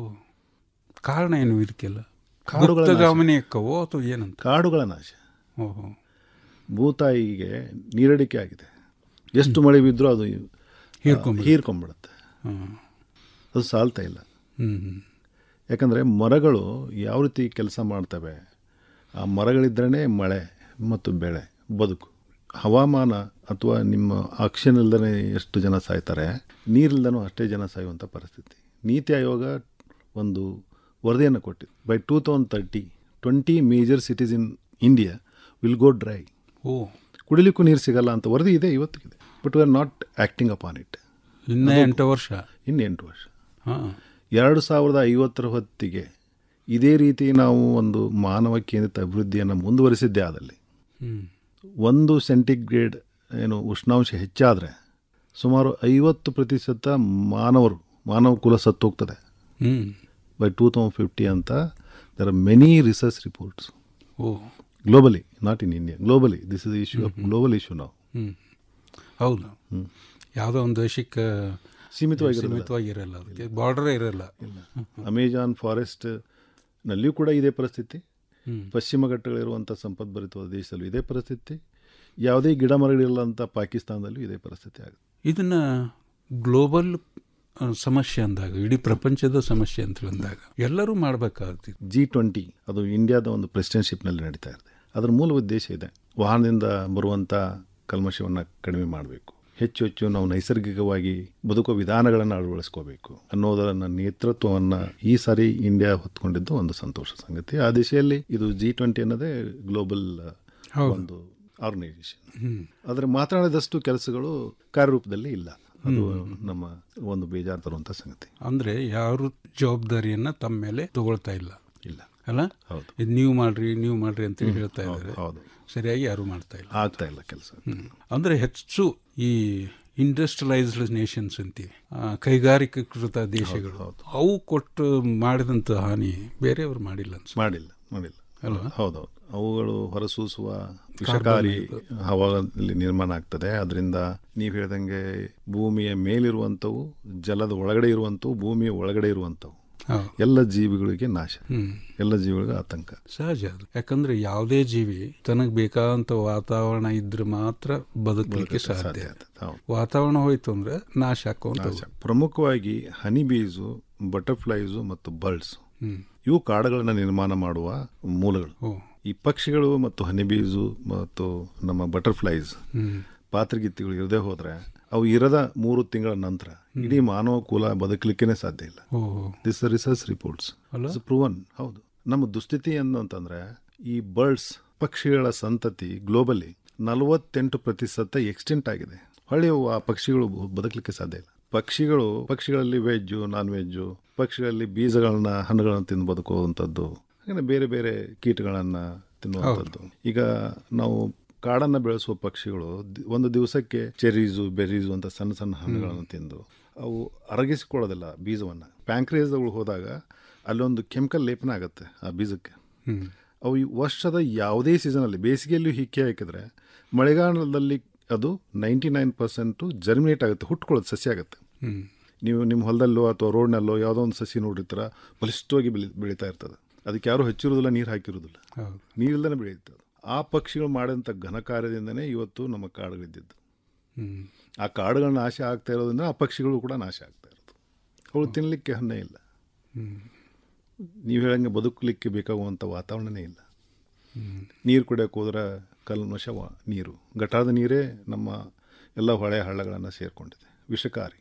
ಕಾರಣ ಏನು ಇದಕ್ಕೆಲ್ಲ
ಕಾಡುಗಳ ನಾಶ.
ಗುಪ್ತಗಾಮನೀಯಕ್ಕವೋ ಅಥವಾ ಏನಂತ
ಕಾಡುಗಳ ನಾಶ
ಓಹೋ
ಭೂತಾಯಿಗೆ ನೀರಡಿಕೆ ಆಗಿದೆ ಎಷ್ಟು ಮಳೆ ಬಿದ್ದರೂ ಅದು
ಹೀರ್ಕೊಂಬಿಡುತ್ತೆ.
ಹೀರ್ಕೊಂಡ್ಬಿಡುತ್ತೆ
ಹ್ಮ್
ಅದು ಸಾಲ್ತಾ ಇಲ್ಲ
ಹ್ಮ್ ಹ್ಮ್
ಯಾಕಂದರೆ ಮರಗಳು ಯಾವ ರೀತಿ ಕೆಲಸ ಮಾಡ್ತವೆ ಆ ಮರಗಳಿದ್ರೇ ಮಳೆ ಮತ್ತು ಬೆಳೆ ಬದುಕು ಹವಾಮಾನ ಅಥವಾ ನಿಮ್ಮ ಆಕ್ಷನ್ ಇಲ್ದೇ ಎಷ್ಟು ಜನ ಸಾಯ್ತಾರೆ ನೀರಿಲ್ದನೂ ಅಷ್ಟೇ ಜನ ಸಾಯುವಂಥ ಪರಿಸ್ಥಿತಿ ನೀತಿ ಆಯೋಗ ಒಂದು ವರದಿಯನ್ನು ಕೊಟ್ಟಿದೆ by two thousand thirty twenty major cities in India will go dry
ಓ
ಕುಡಿಲಿಕ್ಕೂ ನೀರು ಸಿಗಲ್ಲ ಅಂತ ವರದಿ ಇದೆ ಇವತ್ತಿಗಿದೆ but we are not acting upon it
ಇನ್ನ ಎಂಟು ವರ್ಷ
ಇನ್ನು ಎಂಟು ವರ್ಷ
ಹಾ
ಎರಡು ಸಾವಿರದ ಐವತ್ತರ ಹೊತ್ತಿಗೆ ಇದೇ ರೀತಿ ನಾವು ಒಂದು ಮಾನವ ಕೇಂದ್ರಿತ ಅಭಿವೃದ್ಧಿಯನ್ನು ಮುಂದುವರಿಸಿದ್ದೇ ಆದಲ್ಲಿ
ಹ್ಮ್
ಒಂದು ಸೆಂಟಿಗ್ರೇಡ್ ಏನು ಉಷ್ಣಾಂಶ ಹೆಚ್ಚಾದರೆ ಸುಮಾರು ಐವತ್ತು ಪ್ರತಿಶತ ಮಾನವರು ಮಾನವ ಕುಲ ಸತ್ತೋಗ್ತದೆ
ಹ್ಮ್.
ಬೈ ಟೂ ತೌಸಂಡ್ ಫಿಫ್ಟಿ ಅಂತ there are many research reports
ಓ
globally not in India globally this is issue of global issue ನಾವು
ಹ್ಮ್ ಹೌದು ಯಾವುದೋ ಒಂದು ದೇಶಕ್ಕೆ
ಸೀಮಿತವಾಗಿರೋದಿಲ್ಲ.
ಸೀಮಿತವಾಗಿರಲ್ಲ ಅದಕ್ಕೆ ಬಾರ್ಡರೇ ಇರಲ್ಲ
ಅಮೆಜಾನ್ ಫಾರೆಸ್ಟ್ ನಲ್ಲಿಯೂ ಕೂಡ ಇದೇ ಪರಿಸ್ಥಿತಿ
ಹ್ಮ್.
ಪಶ್ಚಿಮ ಘಟ್ಟಗಳಿರುವಂಥ ಸಂಪದ್ಭರಿತವಾದ ದೇಶದಲ್ಲೂ ಇದೇ ಪರಿಸ್ಥಿತಿ ಯಾವುದೇ ಗಿಡ ಮರಗಳಿಲ್ಲಂಥ ಪಾಕಿಸ್ತಾನದಲ್ಲೂ ಇದೇ ಪರಿಸ್ಥಿತಿ ಆಗುತ್ತೆ
ಇದನ್ನ ಗ್ಲೋಬಲ್ ಆ, ಸಮಸ್ಯೆ ಅಂದಾಗ ಇಡೀ ಪ್ರಪಂಚದ ಸಮಸ್ಯೆ ಅಂತ ಅಂದಾಗ ಎಲ್ಲರೂ ಮಾಡಬೇಕಾಗ್ತಿತ್ತು
ಜಿ ಟ್ವೆಂಟಿ ಅದು ಇಂಡಿಯಾದ ಒಂದು ಪ್ರೆಸಿಡೆನ್ಶಿಪ್ನಲ್ಲಿ ನಡೀತಾ ಇದೆ ಅದರ ಮೂಲ ಉದ್ದೇಶ ಇದೆ ವಾಹನದಿಂದ ಬರುವಂಥ ಕಲ್ಮಶವನ್ನು ಕಡಿಮೆ ಮಾಡಬೇಕು ಹೆಚ್ಚು ಹೆಚ್ಚು ನಾವು ನೈಸರ್ಗಿಕವಾಗಿ ಬದುಕುವ ವಿಧಾನಗಳನ್ನು ಅಳವಡಿಸ್ಕೋಬೇಕು ಅನ್ನೋದರ ನೇತೃತ್ವವನ್ನು ಈ ಸಾರಿ ಇಂಡಿಯಾ ಹೊತ್ಕೊಂಡಿದ್ದು ಒಂದು ಸಂತೋಷ ಸಂಗತಿ ಆ ದಿಶೆಯಲ್ಲಿ ಇದು ಜಿ ಟ್ವೆಂಟಿ ಅನ್ನೋದೇ ಗ್ಲೋಬಲ್
ಹೌದು.
ಒಂದು ಆರ್ಗನೈಸೇಷನ್
ಹ್ಮ್.
ಆದರೆ ಮಾತನಾಡಿದಷ್ಟು ಕೆಲಸಗಳು ಕಾರ್ಯರೂಪದಲ್ಲಿ ಇಲ್ಲ ಅದು
ಹ್ಮ್.
ನಮ್ಮ ಒಂದು ಬೇಜಾರು ತರುವಂಥ ಸಂಗತಿ
ಅಂದ್ರೆ ಯಾರು ಜವಾಬ್ದಾರಿಯನ್ನ ತಮ್ಮ ಮೇಲೆ ತಗೊಳ್ತಾ ಇಲ್ಲ
ಇಲ್ಲ
ಅಲ್ಲ
ಹೌದು.
ಇದು ನೀವು ಮಾಡ್ರಿ ನೀವು ಮಾಡ್ರಿ ಅಂತ
ಹ್ಮ್.
ಹೇಳ್ತಾ
ಹೌದು,
ಇದ್ದಾರೆ
ಹೌದು.
ಸರಿಯಾಗಿ ಯಾರು ಮಾಡ್ತಾ ಇಲ್ಲ
ಆಗ್ತಾ ಇಲ್ಲ ಕೆಲಸ
ಹ್ಮ್. ಅಂದ್ರೆ ಹೆಚ್ಚು ಈ ಇಂಡಸ್ಟ್ರಿಯಲೈಸ್ಡ್ ನೇಷನ್ಸ್ ಅಂತೀವಿ ಆ, ಕೈಗಾರಿಕೀಕೃತ ದೇಶಗಳು ಅವು ಕೊಟ್ಟು ಮಾಡಿದಂಥ ಹಾನಿ ಬೇರೆಯವರು ಮಾಡಿಲ್ಲ ಅನ್ಸುತ್ತೆ.
ಮಾಡಿಲ್ಲ ಮಾಡಿಲ್ಲ
ಅಲ್ವಾ?
ಹೌದೌದು ಅವುಗಳು ಹೊರಸೂಸುವ ವಿಷಕಾರಿ ಹವಾದಲ್ಲಿ ನಿರ್ಮಾಣ ಆಗ್ತದೆ ಅದರಿಂದ ನೀವು ಹೇಳ್ದಂಗೆ ಭೂಮಿಯ ಮೇಲಿರುವಂಥವು ಜಲದ ಒಳಗಡೆ ಇರುವಂಥವು ಭೂಮಿಯ ಒಳಗಡೆ ಇರುವಂಥವು
ಹೌದು.
ಎಲ್ಲ ಜೀವಿಗಳಿಗೆ ನಾಶ
ಹ್ಮ್.
ಎಲ್ಲ ಜೀವಿಗಳಿಗೆ ಆತಂಕ
ಸಹಜ ಅದು ಯಾಕಂದ್ರೆ ಯಾವುದೇ ಜೀವಿ ತನಗೆ ಬೇಕಾದಂತ ವಾತಾವರಣ ಇದ್ರೆ ಮಾತ್ರ ಬದುಕಲಿಕ್ಕೆ
ಬದುಕಲಿಕ್ಕೆ
ಸಾಧ್ಯ
ಸಾಧ್ಯ ಆಗ್ತದೆ. ಹೌದು.
ವಾತಾವರಣ ಹೋಯ್ತು ಅಂದ್ರೆ ನಾಶ ಹಾಕೋಂತ
ನಾಶ. ಪ್ರಮುಖವಾಗಿ ಹನಿ ಬೀಸು ಬಟರ್ಫ್ಲೈಸು ಮತ್ತು ಬರ್ಡ್ಸ್
ಹ್ಮ್.
ಇವು ಕಾಡುಗಳನ್ನು ನಿರ್ಮಾಣ ಮಾಡುವ ಮೂಲಗಳು
ಓ.
ಈ ಪಕ್ಷಿಗಳು ಮತ್ತು ಹನಿಬೀಸು ಮತ್ತು ನಮ್ಮ ಬಟರ್ಫ್ಲೈಸ್
ಹ್ಮ್.
ಪಾತ್ರಗಿತ್ತಿಗಳು ಇರದೇ ಹೋದ್ರೆ ಅವು ಇರದ ಮೂರು ತಿಂಗಳ ನಂತರ ಇಡೀ ಮಾನವ ಕುಲ ಬದುಕಲಿಕ್ಕೇನೆ ಸಾಧ್ಯ ಇಲ್ಲ
ಓ.
ದಿಸ್ ರಿಸರ್ಚ್ ರಿಪೋರ್ಟ್ಸ್
ಅಲ್ಲ?
ಪ್ರೂವನ್ ಹೌದು ನಮ್ಮ ದುಸ್ಥಿತಿ ಏನು ಅಂತಂದ್ರೆ ಈ ಬರ್ಡ್ಸ್ ಪಕ್ಷಿಗಳ ಸಂತತಿ ಗ್ಲೋಬಲಿ ನಲವತ್ತೆಂಟು ಪ್ರತಿಶತ ಎಕ್ಸ್ಟೆಂಟ್ ಆಗಿದೆ ಹೊಳ್ಳಿ ಅವು ಆ ಪಕ್ಷಿಗಳು ಬ- ಬದುಕಲಿಕ್ಕೆ ಸಾಧ್ಯ ಇಲ್ಲ ಪಕ್ಷಿಗಳು ಪಕ್ಷಿಗಳಲ್ಲಿ ವೆಜ್ಜು ನಾನ್ ವೆಜ್ಜು ಪಕ್ಷಿಗಳಲ್ಲಿ ಬೀಜಗಳನ್ನ ಹಣ್ಣುಗಳನ್ನ ತಿಂದು ಬದುಕುವಂಥದ್ದು ಹಾಗೆ ಬೇರೆ ಬೇರೆ ಕೀಟಗಳನ್ನು ತಿನ್ನುವಂಥದ್ದು ಈಗ ನಾವು ಕಾಡನ್ನು ಬೆಳೆಸುವ ಪಕ್ಷಿಗಳು ದಿ- ಒಂದು ದಿವಸಕ್ಕೆ ಚೆರೀಸು ಬೆರೀಸು ಅಂತ ಸಣ್ಣ ಸಣ್ಣ ಹಣ್ಣುಗಳನ್ನು ತಿಂದು ಅವು ಅರಗಿಸಿಕೊಳ್ಳೋದಿಲ್ಲ ಬೀಜವನ್ನು ಪ್ಯಾಂಕ್ರೇಸ್ಗಳು ಹೋದಾಗ ಅಲ್ಲೊಂದು ಕೆಮಿಕಲ್ ಲೇಪನ ಆಗುತ್ತೆ ಆ ಬೀಜಕ್ಕೆ
ಹ್ಮ್.
ಅವು ಈ ವರ್ಷದ ಯಾವುದೇ ಸೀಸನಲ್ಲಿ ಬೇಸಿಗೆಯಲ್ಲೂ ಹಿಕ್ಕಿ ಹಾಕಿದ್ರೆ ಮಳೆಗಾಲದಲ್ಲಿ ಅದು ನೈಂಟಿ ನೈನ್ ಪರ್ಸೆಂಟು ಜರ್ಮಿನೇಟ್ ಆಗುತ್ತೆ ಹುಟ್ಕೊಳ್ಳೋದು ಸಸ್ಯ ಆಗುತ್ತೆ
ಹ್ಮ್.
ನೀವು ನಿಮ್ಮ ಹೊಲದಲ್ಲೋ ಅಥವಾ ರೋಡ್ನಲ್ಲೋ ಯಾವುದೋ ಒಂದು ಸಸಿ ನೋಡಿರ್ತೀರ ಬಲಿಷ್ಠವಾಗಿ ಬೆಳಿ ಬೆಳೀತಾ ಇರ್ತದೆ ಅದಕ್ಕೆ ಯಾರೂ ಹಚ್ಚಿರೋದಿಲ್ಲ ನೀರು ಹಾಕಿರೋದಿಲ್ಲ
ಹೌದು.
ನೀರಿಲ್ದೇ ಬೆಳೆಯುತ್ತೆ ಆ ಪಕ್ಷಿಗಳು ಮಾಡಿದಂಥ ಘನ ಕಾರ್ಯದಿಂದನೇ ಇವತ್ತು ನಮ್ಮ ಕಾಡುಗಳಿದ್ದಿದ್ದು
ಹ್ಮ್.
ಆ ಕಾಡುಗಳ ನಾಶ ಆಗ್ತಾ ಇರೋದ್ರಿಂದ ಆ ಪಕ್ಷಿಗಳು ಕೂಡ ನಾಶ ಆಗ್ತಾ ಇರೋದು ಅವು ತಿನ್ನಲಿಕ್ಕೆ ಹಣ್ಣೇ ಇಲ್ಲ
ಹ್ಮ್.
ನೀವು ಹೇಳಂಗೆ ಬದುಕಲಿಕ್ಕೆ ಬೇಕಾಗುವಂಥ ವಾತಾವರಣನೇ ಇಲ್ಲ
ಹ್ಮ್.
ನೀರು ಕುಡಿಯೋಕೆ ಹೋದ್ರೆ ಕಲ್ಮಶ ವ- ನೀರು ಗಟಾರದ ನೀರೇ ನಮ್ಮ ಎಲ್ಲ ಹೊಳೆ ಹಳ್ಳಗಳನ್ನು ಸೇರಿಕೊಂಡಿದೆ ವಿಷಕಾರಿ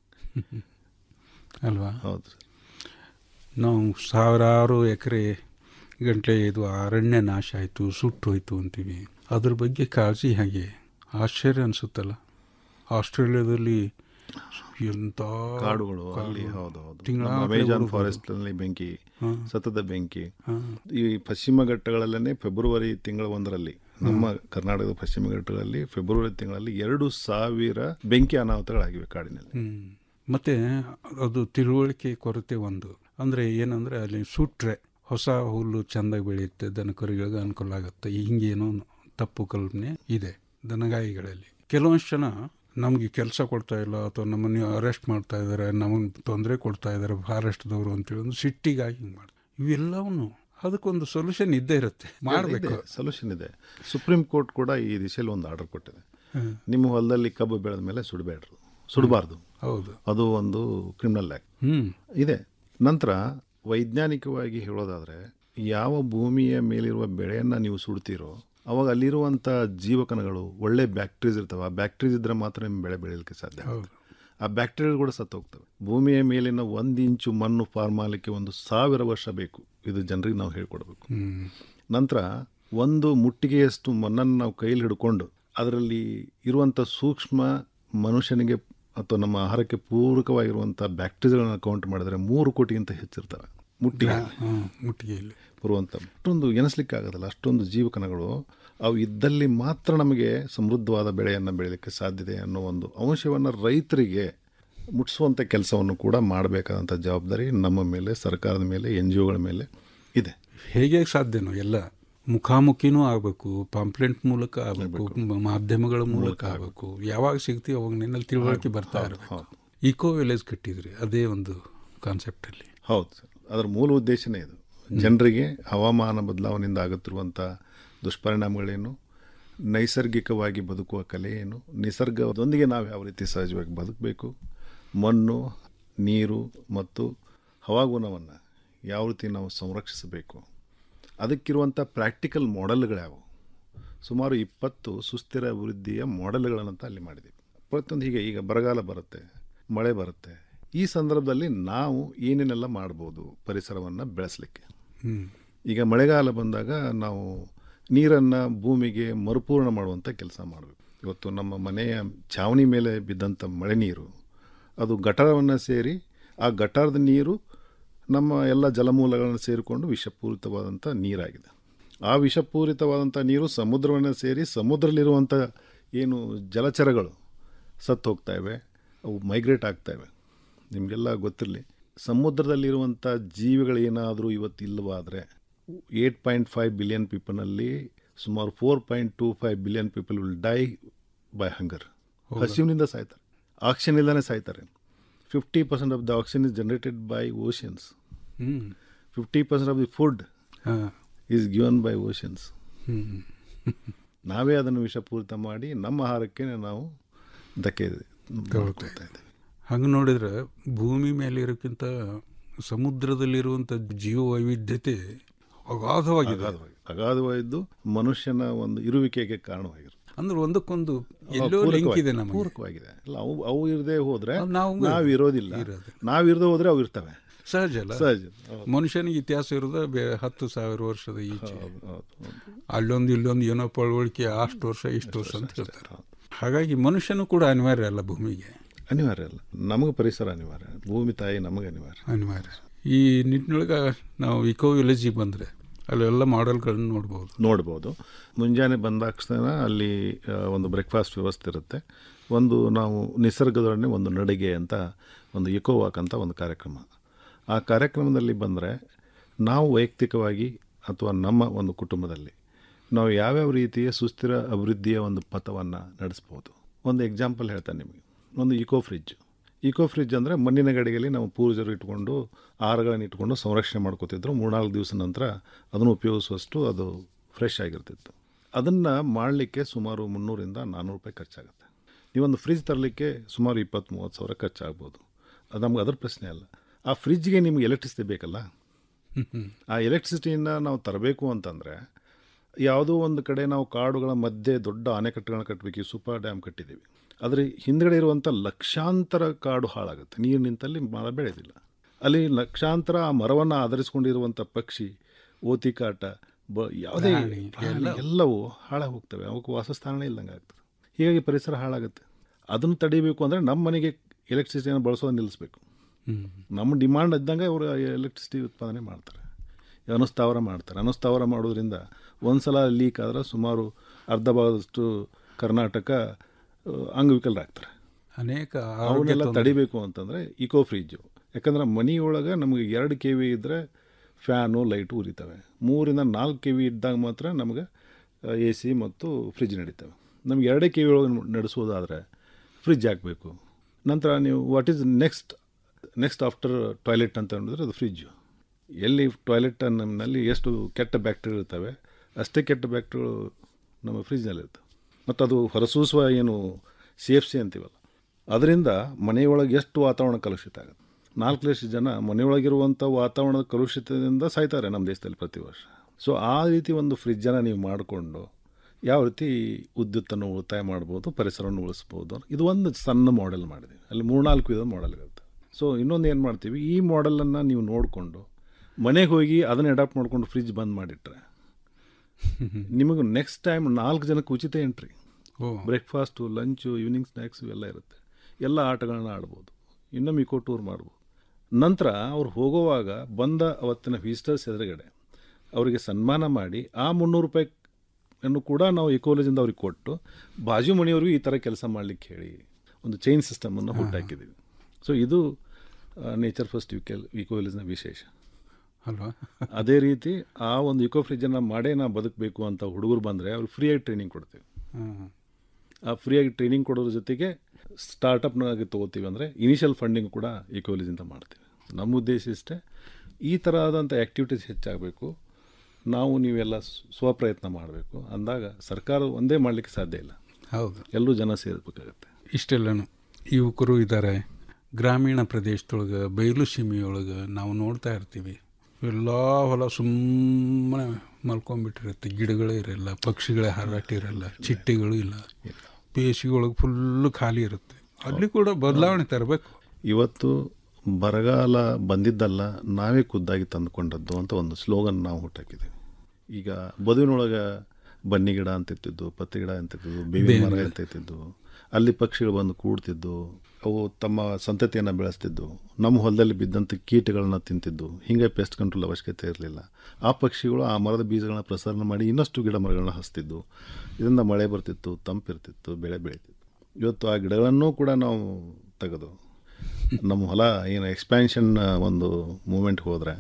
ಅಲ್ವಾ
ಹೌದು
ನಾವು ಸಾವಿರಾರು ಎಕರೆ ಗಂಟೆ ಇದು ಅರಣ್ಯ ನಾಶ ಆಯಿತು ಸುಟ್ಟು ಹೋಯ್ತು ಅಂತೀವಿ ಅದ್ರ ಬಗ್ಗೆ ಕಾಳಜಿ ಹಾಗೆ ಆಶ್ಚರ್ಯ ಅನಿಸುತ್ತಲ್ಲ ಆಸ್ಟ್ರೇಲಿಯಾದಲ್ಲಿ ಎಂಥ
ಕಾಡುಗಳು ಅಲ್ಲಿ
ಕಾಡು.
ಹೌದು ಹೌದು
ತಿಂಗಳಾಗಲೇ
ನಮ್ಮ ಅಮೆಜಾನ್
ಉರುಗೋದು.
ಫಾರೆಸ್ಟ್ನಲ್ಲಿ ಬೆಂಕಿ
ಹಾ.
ಸತತ ಬೆಂಕಿ
ಹಾ.
ಈ ಪಶ್ಚಿಮ ಘಟ್ಟಗಳಲ್ಲೇ ಫೆಬ್ರವರಿ ತಿಂಗಳ ಒಂದರಲ್ಲಿ ನಮ್ಮ ಕರ್ನಾಟಕದ ಪಶ್ಚಿಮ ಘಟ್ಟಗಳಲ್ಲಿ ಫೆಬ್ರವರಿ ತಿಂಗಳಲ್ಲಿ ಎರಡು ಸಾವಿರ ಬೆಂಕಿ ಅನಾಹುತಗಳಾಗಿವೆ ಕಾಡಿನಲ್ಲಿ
ಹ್ಮ್. ಮತ್ತೆ ಅದು ತಿಳುವಳಿಕೆ ಕೊರತೆ ಒಂದು ಅಂದರೆ ಏನಂದರೆ ಅಲ್ಲಿ ಸುಟ್ರೆ ಹೊಸ ಹುಲ್ಲು ಚೆಂದಾಗಿ ಬೆಳೆಯುತ್ತೆ ದನಕರುಗಳಿಗೆ ಅನುಕೂಲ ಆಗುತ್ತೆ ಹಿಂಗೇನೋ ತಪ್ಪು ಕಲ್ಪನೆ ಇದೆ ದನಗಾಯಿಗಳಲ್ಲಿ ಕೆಲವೊಂದು ಜನ ನಮಗೆ ಕೆಲಸ ಕೊಡ್ತಾ ಇಲ್ಲ ಅಥವಾ ನಮ್ಮನ್ನು ಅರೆಸ್ಟ್ ಮಾಡ್ತಾ ಇದ್ದಾರೆ ನಮಗೆ ತೊಂದರೆ ಕೊಡ್ತಾ ಇದ್ದಾರೆ ಫಾರೆಸ್ಟ್ದವರು ಅಂತೇಳಿ ಒಂದು ಸಿಟ್ಟಿಗಾಗಿ ಹಿಂಗೆ ಮಾಡಿ ಇವೆಲ್ಲವನ್ನು ಅದಕ್ಕೊಂದು ಸೊಲ್ಯೂಷನ್ ಇದ್ದೇ ಇರುತ್ತೆ ಮಾಡಬೇಕು
ಸೊಲ್ಯೂಷನ್ ಇದೆ ಸುಪ್ರೀಂ ಕೋರ್ಟ್ ಕೂಡ ಈ ದಿಶೆಯಲ್ಲಿ ಒಂದು ಆರ್ಡರ್ ಕೊಟ್ಟಿದೆ
ಹ್ಮ್.
ನಿಮ್ಮ ಹೊಲದಲ್ಲಿ ಕಬ್ಬು ಬೆಳೆದ ಮೇಲೆ ಸುಡಬೇಡ್ರು ಸುಡಬಾರ್ದು
ಹೌದು
ಅದು ಒಂದು ಕ್ರಿಮಿನಲ್ ಆ್ಯಕ್ಟ್
ಹ್ಮ್
ಇದೆ ನಂತರ ವೈಜ್ಞಾನಿಕವಾಗಿ ಹೇಳೋದಾದರೆ ಯಾವ ಭೂಮಿಯ ಮೇಲಿರುವ ಬೆಳೆಯನ್ನು ನೀವು ಸುಡ್ತೀರೋ ಅವಾಗ ಅಲ್ಲಿರುವಂಥ ಜೀವಕಣಗಳು ಒಳ್ಳೆ ಬ್ಯಾಕ್ಟೀರಿಯಸ್ ಇರ್ತವೆ ಆ ಬ್ಯಾಕ್ಟೀರಿಯಸ್ ಇದ್ರೆ ಮಾತ್ರ ನಿಮ್ಮ ಬೆಳೆ ಬೆಳೆಯಲಿಕ್ಕೆ ಸಾಧ್ಯ ಆಗುತ್ತೆ. ಆ ಬ್ಯಾಕ್ಟೀರಿಯಾ ಕೂಡ ಸತ್ತು ಹೋಗ್ತವೆ ಭೂಮಿಯ ಮೇಲಿನ ಒಂದು ಇಂಚು ಮಣ್ಣು ಫಾರ್ಮ್ ಮಾಡಲಿಕ್ಕೆ ಒಂದು ಸಾವಿರ ವರ್ಷ ಬೇಕು ಇದು ಜನರಿಗೆ ನಾವು ಹೇಳ್ಕೊಡ್ಬೇಕು
ಹ್ಮ್
ನಂತರ ಒಂದು ಮುಟ್ಟಿಗೆಯಷ್ಟು ಮಣ್ಣನ್ನು ನಾವು ಕೈಯಲ್ಲಿ ಹಿಡ್ಕೊಂಡು ಅದರಲ್ಲಿ ಇರುವಂಥ ಸೂಕ್ಷ್ಮ ಮನುಷ್ಯನಿಗೆ ಅಥವಾ ನಮ್ಮ ಆಹಾರಕ್ಕೆ ಪೂರಕವಾಗಿರುವಂಥ ಬ್ಯಾಕ್ಟೀರಿಯಾಗಳನ್ನ ಕೌಂಟ್ ಮಾಡಿದ್ರೆ ಮೂರು ಕೋಟಿಗಿಂತ ಹೆಚ್ಚಿರ್ತವೆ ಮುಟ್ಟಿಗೆ
ಹ್ಮ್, ಮುಟ್ಟಿಗೆಯಲ್ಲಿ
ಬರುವಂಥ ಅಷ್ಟೊಂದು ಎನಿಸ್ಲಿಕ್ಕೆ ಆಗೋದಿಲ್ಲ ಅಷ್ಟೊಂದು ಜೀವಕಣಗಳು ಅವು ಇದ್ದಲ್ಲಿ ಮಾತ್ರ ನಮಗೆ ಸಮೃದ್ಧವಾದ ಬೆಳೆಯನ್ನು ಬೆಳೀಲಿಕ್ಕೆ ಸಾಧ್ಯತೆ ಅನ್ನೋ ಒಂದು ಅಂಶವನ್ನು ರೈತರಿಗೆ ಮುಟ್ಟಿಸುವಂಥ ಕೆಲಸವನ್ನು ಕೂಡ ಮಾಡಬೇಕಾದಂಥ ಜವಾಬ್ದಾರಿ ನಮ್ಮ ಮೇಲೆ ಸರ್ಕಾರದ ಮೇಲೆ ಎನ್ ಜಿ ಒಗಳ ಮೇಲೆ ಇದೆ
ಹೇಗೆ ಸಾಧ್ಯನೋ ಎಲ್ಲ ಮುಖಾಮುಖಿನೂ ಆಗಬೇಕು ಪಾಂಪ್ಲೆಂಟ್ ಮೂಲಕ ಆಗಬೇಕು ಮಾಧ್ಯಮಗಳ ಮೂಲಕ ಆಗಬೇಕು ಯಾವಾಗ ಸಿಗ್ತೀವಿ ಅವಾಗ ನಿನ್ನಲ್ಲಿ ತಿಳುವಳಿಕೆ ಬರ್ತಾ ಇರಬೇಕು ಇಕೋ ವಿಲೇಜ್ ಕಟ್ಟಿದ್ರಿ ಅದೇ ಒಂದು ಕಾನ್ಸೆಪ್ಟಲ್ಲಿ
ಹೌದು ಸರ್ ಅದರ ಮೂಲ ಉದ್ದೇಶನೇ ಇದು ಜನರಿಗೆ ಹವಾಮಾನ ಬದಲಾವಣೆಯಿಂದ ಆಗುತ್ತಿರುವಂಥ ದುಷ್ಪರಿಣಾಮಗಳೇನು ನೈಸರ್ಗಿಕವಾಗಿ ಬದುಕುವ ಕಲೆ ಏನು ನಿಸರ್ಗದೊಂದಿಗೆ ನಾವು ಯಾವ ರೀತಿ ಸಹಜವಾಗಿ ಬದುಕಬೇಕು ಮಣ್ಣು ನೀರು ಮತ್ತು ಹವಾಗುಣವನ್ನು ಯಾವ ರೀತಿ ನಾವು ಸಂರಕ್ಷಿಸಬೇಕು ಅದಕ್ಕಿರುವಂಥ ಪ್ರಾಕ್ಟಿಕಲ್ ಮಾಡೆಲ್ಗಳ್ಯಾವು ಸುಮಾರು ಇಪ್ಪತ್ತು ಸುಸ್ಥಿರ ಅಭಿವೃದ್ಧಿಯ ಮಾಡೆಲ್ಗಳನ್ನಂತ ಅಲ್ಲಿ ಮಾಡಿದ್ದೀವಿ ಪ್ರತಿಯೊಂದು ಹೀಗೆ ಈಗ ಬರಗಾಲ ಬರುತ್ತೆ ಮಳೆ ಬರುತ್ತೆ ಈ ಸಂದರ್ಭದಲ್ಲಿ ನಾವು ಏನೇನೆಲ್ಲ ಮಾಡ್ಬೋದು ಪರಿಸರವನ್ನು ಬೆಳೆಸಲಿಕ್ಕೆ
ಹ್ಮ್.
ಈಗ ಮಳೆಗಾಲ ಬಂದಾಗ ನಾವು ನೀರನ್ನು ಭೂಮಿಗೆ ಮರುಪೂರ್ಣ ಮಾಡುವಂಥ ಕೆಲಸ ಮಾಡಬೇಕು ಇವತ್ತು ನಮ್ಮ ಮನೆಯ ಛಾವಣಿ ಮೇಲೆ ಬಿದ್ದಂಥ ಮಳೆ ನೀರು ಅದು ಗಟಾರವನ್ನು ಸೇರಿ ಆ ಗಟಾರದ ನೀರು ನಮ್ಮ ಎಲ್ಲ ಜಲಮೂಲಗಳನ್ನು ಸೇರಿಕೊಂಡು ವಿಷಪೂರಿತವಾದಂಥ ನೀರಾಗಿದೆ ಆ ವಿಷಪೂರಿತವಾದಂಥ ನೀರು ಸಮುದ್ರವನ್ನು ಸೇರಿ ಸಮುದ್ರದಲ್ಲಿರುವಂಥ ಏನು ಜಲಚರಗಳು ಸತ್ತು ಹೋಗ್ತಾ ಇವೆ ಅವು ಮೈಗ್ರೇಟ್ ಆಗ್ತಾ ಇವೆ ನಿಮಗೆಲ್ಲ ಗೊತ್ತಿರಲಿ ಸಮುದ್ರದಲ್ಲಿರುವಂಥ ಜೀವಿಗಳೇನಾದರೂ ಇವತ್ತು ಇಲ್ಲವಾದರೆ ಏಟ್ ಪಾಯಿಂಟ್ ಫೈವ್ ಬಿಲಿಯನ್ ಪೀಪಲ್ನಲ್ಲಿ ಸುಮಾರು four point two five billion people will die by hunger
ಹೌದಾ?
ಹಸಿವಿನಿಂದ ಸಾಯ್ತಾರೆ ಆಕ್ಸಿಜನ್ ಇಲ್ಲದೇ ಸಾಯ್ತಾರೆ fifty percent of the oxygen is generated by oceans
hmm.
Fifty percent of the food
ಹಾ.
Is given by oceans
hmm.
ನಾವೇ ಅದನ್ನು ವಿಷಪೂರಿತ ಮಾಡಿ ನಮ್ಮ ಆಹಾರಕ್ಕೆ ನಾವು ಧಕ್ಕೆ
ತಗೊಳ್ತಾ ಇದ್ದೀವಿ ಹಂಗೆ ನೋಡಿದ್ರೆ ಭೂಮಿ ಮೇಲೆ ಇರೋಕ್ಕಿಂತ ಸಮುದ್ರದಲ್ಲಿರುವಂಥ ಜೀವ ವೈವಿಧ್ಯತೆ ಅಗಾಧವಾಗಿದೆ
ಅಗಾಧವಾಗಿ ಅಗಾಧವಾಗಿದ್ದು ಮನುಷ್ಯನ ಒಂದು ಇರುವಿಕೆಗೆ ಕಾರಣವಾಗಿರುತ್ತೆ
ಅಂದ್ರೆ ಒಂದಕ್ಕೊಂದು ಎಲ್ಲೋ
ಪೂರಕವಾಗಿ-
ಲಿಂಕ್ ಇದೆ ನಮಗೆ
ಪೂರಕವಾಗಿದೆ ಅಲ್ಲ ಅವು ಅವು ಇರದೆ ಹೋದ್ರೆ
ನಾವು
ನಾವು ಇರೋದಿಲ್ಲ
ಇರೋದಿಲ್ಲ.
ನಾವು ಇರದೆ ಹೋದ್ರೆ ಅವು ಇರ್ತವೆ
ಸಹಜ ಅಲ್ಲ
ಸಹಜ ಹೌದು.
ಮನುಷ್ಯನಿಗೆ ಇತಿಹಾಸ ಇರೋದ ಬೆ- ಹತ್ತು ಸಾವಿರ ವರ್ಷದ ಈಚೆ
ಹೌದು, ಹೌದು, ಹೌದು.
ಅಲ್ಲೊಂದು ಇಲ್ಲೊಂದು ಏನೋ ಪಳವಳಿಕೆ ಅಷ್ಟು ವರ್ಷ ಇಷ್ಟು ವರ್ಷ ಅಂತ ಹೇಳ್ತಾರೆ ಹಾಗಾಗಿ ಮನುಷ್ಯನು ಕೂಡ ಅನಿವಾರ್ಯ ಅಲ್ಲ ಭೂಮಿಗೆ
ಅನಿವಾರ್ಯ ಅಲ್ಲ ನಮಗೆ ಪರಿಸರ ಅನಿವಾರ್ಯ ಭೂಮಿ ತಾಯಿ ನಮಗೆ ಅನಿವಾರ್ಯ
ಅನಿವಾರ್ಯ ಈ ನಿಟ್ಟಿನೊಳಗೆ ನಾವು ಇಕೋ ವಿಲೇಜಿಗೆ ಬಂದರೆ ಅಲ್ಲೆಲ್ಲ ಮಾಡೆಲ್ಗಳನ್ನ ನೋಡ್ಬೋದು
ನೋಡ್ಬೋದು ಮುಂಜಾನೆ ಬಂದಾಕ್ಷಣ ಅಲ್ಲಿ ಆ, ಒಂದು ಬ್ರೇಕ್ಫಾಸ್ಟ್ ವ್ಯವಸ್ಥೆ ಇರುತ್ತೆ ಒಂದು ನಾವು ನಿಸರ್ಗದೊಡನೆ ಒಂದು ನಡಿಗೆ ಅಂತ ಒಂದು ಇಕೋ ವಾಕ್ ಅಂತ ಒಂದು ಕಾರ್ಯಕ್ರಮ ಆ ಕಾರ್ಯಕ್ರಮದಲ್ಲಿ ಬಂದರೆ ನಾವು ವೈಯಕ್ತಿಕವಾಗಿ ಅಥವಾ ನಮ್ಮ ಒಂದು ಕುಟುಂಬದಲ್ಲಿ ನಾವು ಯಾವ್ಯಾವ ರೀತಿಯ ಸುಸ್ಥಿರ ಅಭಿವೃದ್ಧಿಯ ಒಂದು ಪಥವನ್ನು ನಡೆಸ್ಬೋದು ಒಂದು ಎಕ್ಸಾಂಪಲ್ ಹೇಳ್ತಾನೆ ನಿಮಗೆ ಒಂದು ಇಕೋ ಫ್ರಿಜ್ ಇಕೋ ಫ್ರಿಜ್ ಅಂದರೆ ಮಣ್ಣಿನ ಗಡಿಗೆಯಲ್ಲಿ ನಾವು ಪೂರ್ವಜರು ಇಟ್ಕೊಂಡು ಆಹಾರಗಳನ್ನು ಇಟ್ಕೊಂಡು ಸಂರಕ್ಷಣೆ ಮಾಡ್ಕೋತಿದ್ರು ಮೂರ್ನಾಲ್ಕು ದಿವಸ ನಂತರ ಅದನ್ನು ಉಪಯೋಗಿಸುವಷ್ಟು ಅದು ಫ್ರೆಶ್ ಆಗಿರ್ತಿತ್ತು ಅದನ್ನು ಮಾಡಲಿಕ್ಕೆ ಸುಮಾರು ಮುನ್ನೂರಿಂದ ನಾನ್ನೂರು ರೂಪಾಯಿ ಖರ್ಚಾಗುತ್ತೆ ನೀವೊಂದು ಫ್ರಿಜ್ ತರಲಿಕ್ಕೆ ಸುಮಾರು ಇಪ್ಪತ್ತು ಮೂವತ್ತು ಸಾವಿರ ಖರ್ಚಾಗ್ಬೋದು ಅದು ನಮ್ಗೆ ಅದ್ರ ಪ್ರಶ್ನೆ ಅಲ್ಲ ಆ ಫ್ರಿಜ್ಗೆ ನಿಮ್ಗೆ ಎಲೆಕ್ಟ್ರಿಸಿಟಿ ಬೇಕಲ್ಲ ಆ ಎಲೆಕ್ಟ್ರಿಸಿಟಿಯಿಂದ ನಾವು ತರಬೇಕು ಅಂತಂದರೆ ಯಾವುದೋ ಒಂದು ಕಡೆ ನಾವು ಕಾಡುಗಳ ಮಧ್ಯೆ ದೊಡ್ಡ ಅಣೆಕಟ್ಟುಗಳನ್ನ ಕಟ್ಟಬೇಕು ಸೂಪರ್ ಡ್ಯಾಮ್ ಕಟ್ಟಿದ್ದೀವಿ ಆದರೆ ಹಿಂದ್ಗಡೆ ಇರುವಂಥ ಲಕ್ಷಾಂತರ ಕಾಡು ಹಾಳಾಗುತ್ತೆ ನೀರು ನಿಂತಲ್ಲಿ ಮರ ಬೆಳೆಯೋದಿಲ್ಲ ಅಲ್ಲಿ ಲಕ್ಷಾಂತರ ಆ ಮರವನ್ನು ಆಧರಿಸ್ಕೊಂಡಿರುವಂಥ ಪಕ್ಷಿ ಓತಿಕಾಟ ಬ ಯಾವುದೇ
ಪ್ರಾಣಿ,
ಪ್ರಾಣಿ ಎಲ್ಲವೂ ಹಾಳಾಗಿ ಹೋಗ್ತವೆ ಅವಕ್ಕೆ ವಾಸಸ್ಥಾನನೇ ಇಲ್ಲಂಗೆ ಆಗ್ತದೆ ಹೀಗಾಗಿ ಪರಿಸರ ಹಾಳಾಗುತ್ತೆ ಅದನ್ನು ತಡಿಬೇಕು ಅಂದರೆ ನಮ್ಮ ಮನೆಗೆ ಎಲೆಕ್ಟ್ರಿಸಿಟಿಯನ್ನು ಬಳಸೋದು ನಿಲ್ಲಿಸ್ಬೇಕು
ಹ್ಮ್.
ನಮ್ಮ ಡಿಮಾಂಡ್ ಇದ್ದಂಗೆ ಅವರು ಎಲೆಕ್ಟ್ರಿಸಿಟಿ ಉತ್ಪಾದನೆ ಮಾಡ್ತಾರೆ ಅನುಸ್ಥಾವರ ಮಾಡ್ತಾರೆ ಅನುಸ್ಥಾವರ ಮಾಡೋದ್ರಿಂದ ಒಂದು ಸಲ ಲೀಕ್ ಆದ್ರೆ ಸುಮಾರು ಅರ್ಧ ಭಾಗದಷ್ಟು ಕರ್ನಾಟಕ ಆ, ಅಂಗವಿಕಲರಾಗ್ತಾರೆ
ಅನೇಕ ಆರೋಗ್ಯ
ಅವನ್ನೆಲ್ಲ
ತೊಂದ್ರೆ-
ತಡಿಬೇಕು ಅಂತಂದರೆ ಇಕೋ ಫ್ರಿಜ್ಜು ಯಾಕಂದ್ರೆ ಮನೆಯೊಳಗೆ ನಮಗೆ ಎರಡು ಕೆ ವಿ ಇದ್ದರೆ ಫ್ಯಾನು ಲೈಟು ಉರಿತವೆ ಮೂರಿಂದ ನಾಲ್ಕು ಕೆ ವಿ ಇದ್ದಾಗ ಮಾತ್ರ ನಮಗೆ ಎ ಸಿ ಮತ್ತು ಫ್ರಿಜ್ ನಡೀತವೆ ನಮ್ಗೆ ಎರಡೇ ಕೆ ವಿ ಒಳಗೆ ನಡೆಸೋದಾದರೆ ಫ್ರಿಜ್ ಹಾಕಬೇಕು ನಂತರ ನೀವು what is next next after toilet ಅಂತ ಹೇಳಿದ್ರೆ ಅದು ಫ್ರಿಜ್ಜು ಎಲ್ಲಿ ಟಾಯ್ಲೆಟ್ ನಮ್ಮಲ್ಲಿ ಎಷ್ಟು ಕೆಟ್ಟ ಬ್ಯಾಕ್ಟೀರಿಯಾ ಇರ್ತವೆ ಅಷ್ಟೇ ಕೆಟ್ಟ ಬ್ಯಾಕ್ಟೀರಿಯಾ ನಮ್ಮ ಫ್ರಿಜ್ನಲ್ಲಿ ಇರ್ತವೆ ಮತ್ತು ಅದು ಹೊರಸೂಸುವ ಏನು ಸಿ ಎಫ್ ಸಿ ಅಂತೀವಲ್ಲ ಅದರಿಂದ ಮನೆಯೊಳಗೆ ಎಷ್ಟು ವಾತಾವರಣ ಕಲುಷಿತ ಆಗುತ್ತೆ ನಾಲ್ಕು ಲಕ್ಷ ಜನ ಮನೆಯೊಳಗಿರುವಂಥ ವಾತಾವರಣದ ಕಲುಷಿತದಿಂದ ಸಾಯ್ತಾರೆ ನಮ್ಮ ದೇಶದಲ್ಲಿ ಪ್ರತಿ ವರ್ಷ ಸೊ ಆ ರೀತಿ ಒಂದು ಫ್ರಿಜ್ಜನ್ನು ನೀವು ಮಾಡಿಕೊಂಡು ಯಾವ ರೀತಿ ವಿದ್ಯುತ್ತನ್ನು ಉಳಿತಾಯ ಮಾಡ್ಬೋದು ಪರಿಸರವನ್ನು ಉಳಿಸ್ಬೋದು ಇದು ಒಂದು ಸಣ್ಣ ಮಾಡೆಲ್ ಮಾಡಿದ್ದೀವಿ ಅಲ್ಲಿ ಮೂರ್ನಾಲ್ಕು ವಿಧದ ಮಾಡೆಲ್ ಇರುತ್ತೆ ಸೊ ಇನ್ನೊಂದು ಏನು ಮಾಡ್ತೀವಿ ಈ ಮಾಡೆಲನ್ನು ನೀವು ನೋಡಿಕೊಂಡು ಮನೆಗೆ ಹೋಗಿ ಅದನ್ನು ಅಡಾಪ್ಟ್ ಮಾಡ್ಕೊಂಡು ಫ್ರಿಜ್ ಬಂದ್ ಮಾಡಿಟ್ರೆ ನಿಮಗೆ ನೆಕ್ಸ್ಟ್ ಟೈಮ್ ನಾಲ್ಕು ಜನಕ್ಕೆ ಉಚಿತ ಎಂಟ್ರಿ
ಓ.
ಬ್ರೇಕ್ಫಾಸ್ಟು ಲಂಚು ಈವ್ನಿಂಗ್ ಸ್ನ್ಯಾಕ್ಸು ಎಲ್ಲ ಇರುತ್ತೆ ಎಲ್ಲ ಆಟಗಳನ್ನ ಆಡ್ಬೋದು ಇನ್ನೊಮ್ಮೆ ಇಕೋ ಟೂರ್ ಮಾಡ್ಬೋದು ನಂತರ ಅವ್ರು ಹೋಗುವಾಗ ಬಂದ ಅವತ್ತಿನ ವಿಸಿಟರ್ಸ್ ಎದುರುಗಡೆ ಅವರಿಗೆ ಸನ್ಮಾನ ಮಾಡಿ ಆ ಮುನ್ನೂರು ರೂಪಾಯಿ ಅನ್ನು ಕೂಡ ನಾವು ಇಕೋಲಜಿಂದ ಅವ್ರಿಗೆ ಕೊಟ್ಟು ಬಾಜು ಮಣಿಯವ್ರಿಗೂ ಈ ಥರ ಕೆಲಸ ಮಾಡಲಿಕ್ಕೆ ಹೇಳಿ ಒಂದು ಚೈನ್ ಸಿಸ್ಟಮನ್ನು ಹುಟ್ಟಾಕಿದ್ದೀವಿ ಸೊ ಇದು ನೇಚರ್ ಫಸ್ಟ್ ಇಕೋ ಇಕೋಲಜಿನ ವಿಶೇಷ
ಅಲ್ವಾ
ಅದೇ ರೀತಿ ಆ ಒಂದು ಇಕೋ ಫ್ರಿಜ್ಜನ್ನು ಮಾಡೇ ನಾ ಬದುಕಬೇಕು ಅಂತ ಹುಡುಗರು ಬಂದರೆ ಅವ್ರಿಗೆ ಫ್ರೀಯಾಗಿ ಟ್ರೈನಿಂಗ್ ಕೊಡ್ತೀವಿ
ಹ್ಮ್.
ಆ ಫ್ರೀಯಾಗಿ ಟ್ರೈನಿಂಗ್ ಕೊಡೋದ್ರ ಜೊತೆಗೆ ಸ್ಟಾರ್ಟಪ್ನಾಗಿ ತೊಗೋತೀವಿ ಅಂದರೆ ಇನಿಷಿಯಲ್ ಫಂಡಿಂಗ್ ಕೂಡ ಇಕೋಲಜಿಂದ ಮಾಡ್ತೀವಿ ನಮ್ಮ ಉದ್ದೇಶ ಇಷ್ಟೇ ಈ ಥರ ಆದಂಥ ಆ್ಯಕ್ಟಿವಿಟೀಸ್ ಹೆಚ್ಚಾಗಬೇಕು ನಾವು ನೀವೆಲ್ಲ ಸ್- ಸ್ವಪ್ರಯತ್ನ ಮಾಡಬೇಕು ಅಂದಾಗ ಸರ್ಕಾರ ಒಂದೇ ಮಾಡಲಿಕ್ಕೆ ಸಾಧ್ಯ ಇಲ್ಲ
ಹೌದು
ಎಲ್ಲರೂ ಜನ ಸೇರಬೇಕಾಗತ್ತೆ
ಇಷ್ಟೆಲ್ಲನು ಯುವಕರು ಇದ್ದಾರೆ ಗ್ರಾಮೀಣ ಪ್ರದೇಶದೊಳಗೆ ಬಯಲು ಸೀಮೆಯೊಳಗೆ ನಾವು ನೋಡ್ತಾ ಇರ್ತೀವಿ ಎಲ್ಲ ಹೊಲ ಸುಮ್ಮನೆ ಮಲ್ಕೊಂಡ್ಬಿಟ್ಟಿರುತ್ತೆ ಗಿಡಗಳೇ ಇರಲ್ಲ ಪಕ್ಷಿಗಳೇ ಹಾರಾಟಿರಲ್ಲ ಚಿಟ್ಟೆಗಳು ಇಲ್ಲ ಬೇಸಿಗೆ ಫುಲ್ಲು ಖಾಲಿ ಇರುತ್ತೆ ಅಲ್ಲಿ ಕೂಡ ಬದಲಾವಣೆ ತರಬೇಕು
ಇವತ್ತು ಬರಗಾಲ ಬಂದಿದ್ದಲ್ಲ ನಾವೇ ಖುದ್ದಾಗಿ ತಂದುಕೊಂಡದ್ದು ಅಂತ ಒಂದು ಸ್ಲೋಗನ್ ನಾವು ಹುಟ್ಟಾಕಿದ್ದೀವಿ ಈಗ ಬದುವಿನೊಳಗೆ ಬನ್ನಿ ಗಿಡ ಅಂತಿರ್ತಿದ್ದು ಪತ್ತಿ ಗಿಡ ಅಂತಿರ್ತಿದ್ದು ಬೇವಿನ
ಬೇವಿನ
ಮರ
ಗಿಡ.
ಅಂತಿರ್ತಿದ್ದು ಅಲ್ಲಿ ಪಕ್ಷಿಗಳು ಬಂದು ಕೂಡ್ತಿದ್ದು ಅವು ತಮ್ಮ ಸಂತತಿಯನ್ನು ಬೆಳೆಸ್ತಿದ್ದು ನಮ್ಮ ಹೊಲದಲ್ಲಿ ಬಿದ್ದಂಥ ಕೀಟಗಳನ್ನ ತಿಂತಿದ್ದು ಹಿಂಗೆ ಪೆಸ್ಟ್ ಕಂಟ್ರೋಲ್ ಅವಶ್ಯಕತೆ ಇರಲಿಲ್ಲ ಆ ಪಕ್ಷಿಗಳು ಆ ಮರದ ಬೀಜಗಳನ್ನ ಪ್ರಸರಣ ಮಾಡಿ ಇನ್ನಷ್ಟು ಗಿಡ ಮರಗಳನ್ನ ಹಸ್ತಿದ್ದು ಇದರಿಂದ ಮಳೆ ಬರ್ತಿತ್ತು ತಂಪಿರ್ತಿತ್ತು ಬೆಳೆ ಬೆಳೀತಿತ್ತು ಇವತ್ತು ಆ ಗಿಡಗಳನ್ನೂ ಕೂಡ ನಾವು ತೆಗೆದು ನಮ್ಮ ಹೊಲ ಏನು ಎಕ್ಸ್ಪ್ಯಾನ್ಷನ್ ಒಂದು ಮೂಮೆಂಟ್ಗೆ ಹೋದರೆ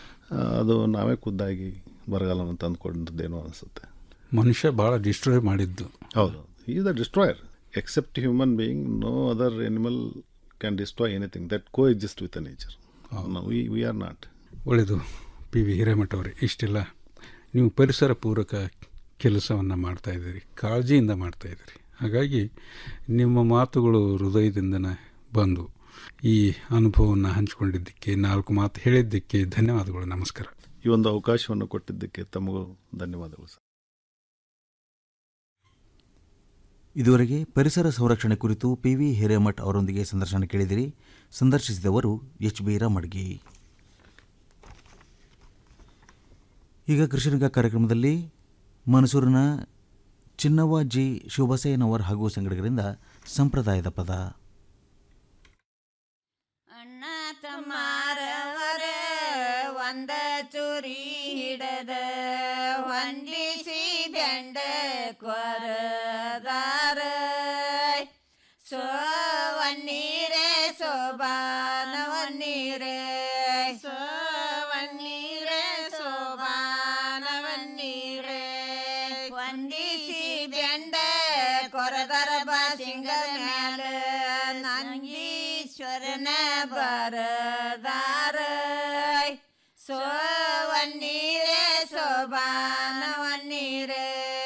ಅದು ನಾವೇ ಖುದ್ದಾಗಿ ಬರಗಾಲವನ್ನು ತಂದುಕೊಂಡದ್ದೇನೋ ಅನಿಸುತ್ತೆ
ಮನುಷ್ಯ ಭಾಳ ಡಿಸ್ಟ್ರಾಯ್ ಮಾಡಿದ್ದು
ಹೌದು is the destroyer except human being no other animal can destroy anything that coexist with the nature we we are not
ಒಳ್ಳೆಯದು ಪಿ ವಿ ಹಿರೇಮಠ ಅವರೇ ಇಷ್ಟೆಲ್ಲ ನೀವು ಪರಿಸರ ಪೂರಕ ಕೆಲಸವನ್ನು ಮಾಡ್ತಾ ಇದ್ದೀರಿ ಕಾಳಜಿಯಿಂದ ಮಾಡ್ತಾ ಇದ್ದೀರಿ ಹಾಗಾಗಿ ನಿಮ್ಮ ಮಾತುಗಳು ಹೃದಯದಿಂದನೇ ಬಂದು ಈ ಅನುಭವವನ್ನು ಹಂಚಿಕೊಂಡಿದ್ದಕ್ಕೆ ನಾಲ್ಕು ಮಾತು ಹೇಳಿದ್ದಕ್ಕೆ ಧನ್ಯವಾದಗಳು ನಮಸ್ಕಾರ
ಈ ಒಂದು ಅವಕಾಶವನ್ನು ಕೊಟ್ಟಿದ್ದಕ್ಕೆ ತಮಗೂ ಧನ್ಯವಾದಗಳು ಸರ್
ಇದುವರೆಗೆ ಪರಿಸರ ಸಂರಕ್ಷಣೆ ಕುರಿತು ಪಿ ವಿ ಹಿರೇಮಠ್ ಅವರೊಂದಿಗೆ ಸಂದರ್ಶನ ಕೇಳಿದಿರಿ ಸಂದರ್ಶಿಸಿದವರು ಎಚ್ ಬಿ ರಾಮಡ್ಗಿ ಈಗ ಕೃಷಿರಂಗ ಕಾರ್ಯಕ್ರಮದಲ್ಲಿ ಮನಸೂರಿನ ಚಿನ್ನವ್ವ ಜಿ ಶಿವಬಸಯ್ಯನವರ್ ಹಾಗೂ ಸಂಗಡಿಗರಿಂದ ಸಂಪ್ರದಾಯದ ಪದ
ತಮ್ಮಾರವರ ಒಂದ ಚೂರಿ ಹಿಡದ ಹೊಂದಿಸಿ ಬೆಂಡ ಕೊರದಾರ ಸೋವನ್ನೀರೆ ಸೋಬಾನವನ್ನೀರೆ ಸೋವನ್ನೀರೆ ಸೋಬಾನವನ್ನೀರೆ ವಂದಿಸಿ ಬೆಂಡ ಕೊರದರ ಬಾಸಿಂಗ ಮ್ಯಾಲ ನಂದೀಶ್ವರನ ಬರದಾರ ಸೋವನ್ನೀರೆ ಸೋಬಾನವನ್ನೀರೆ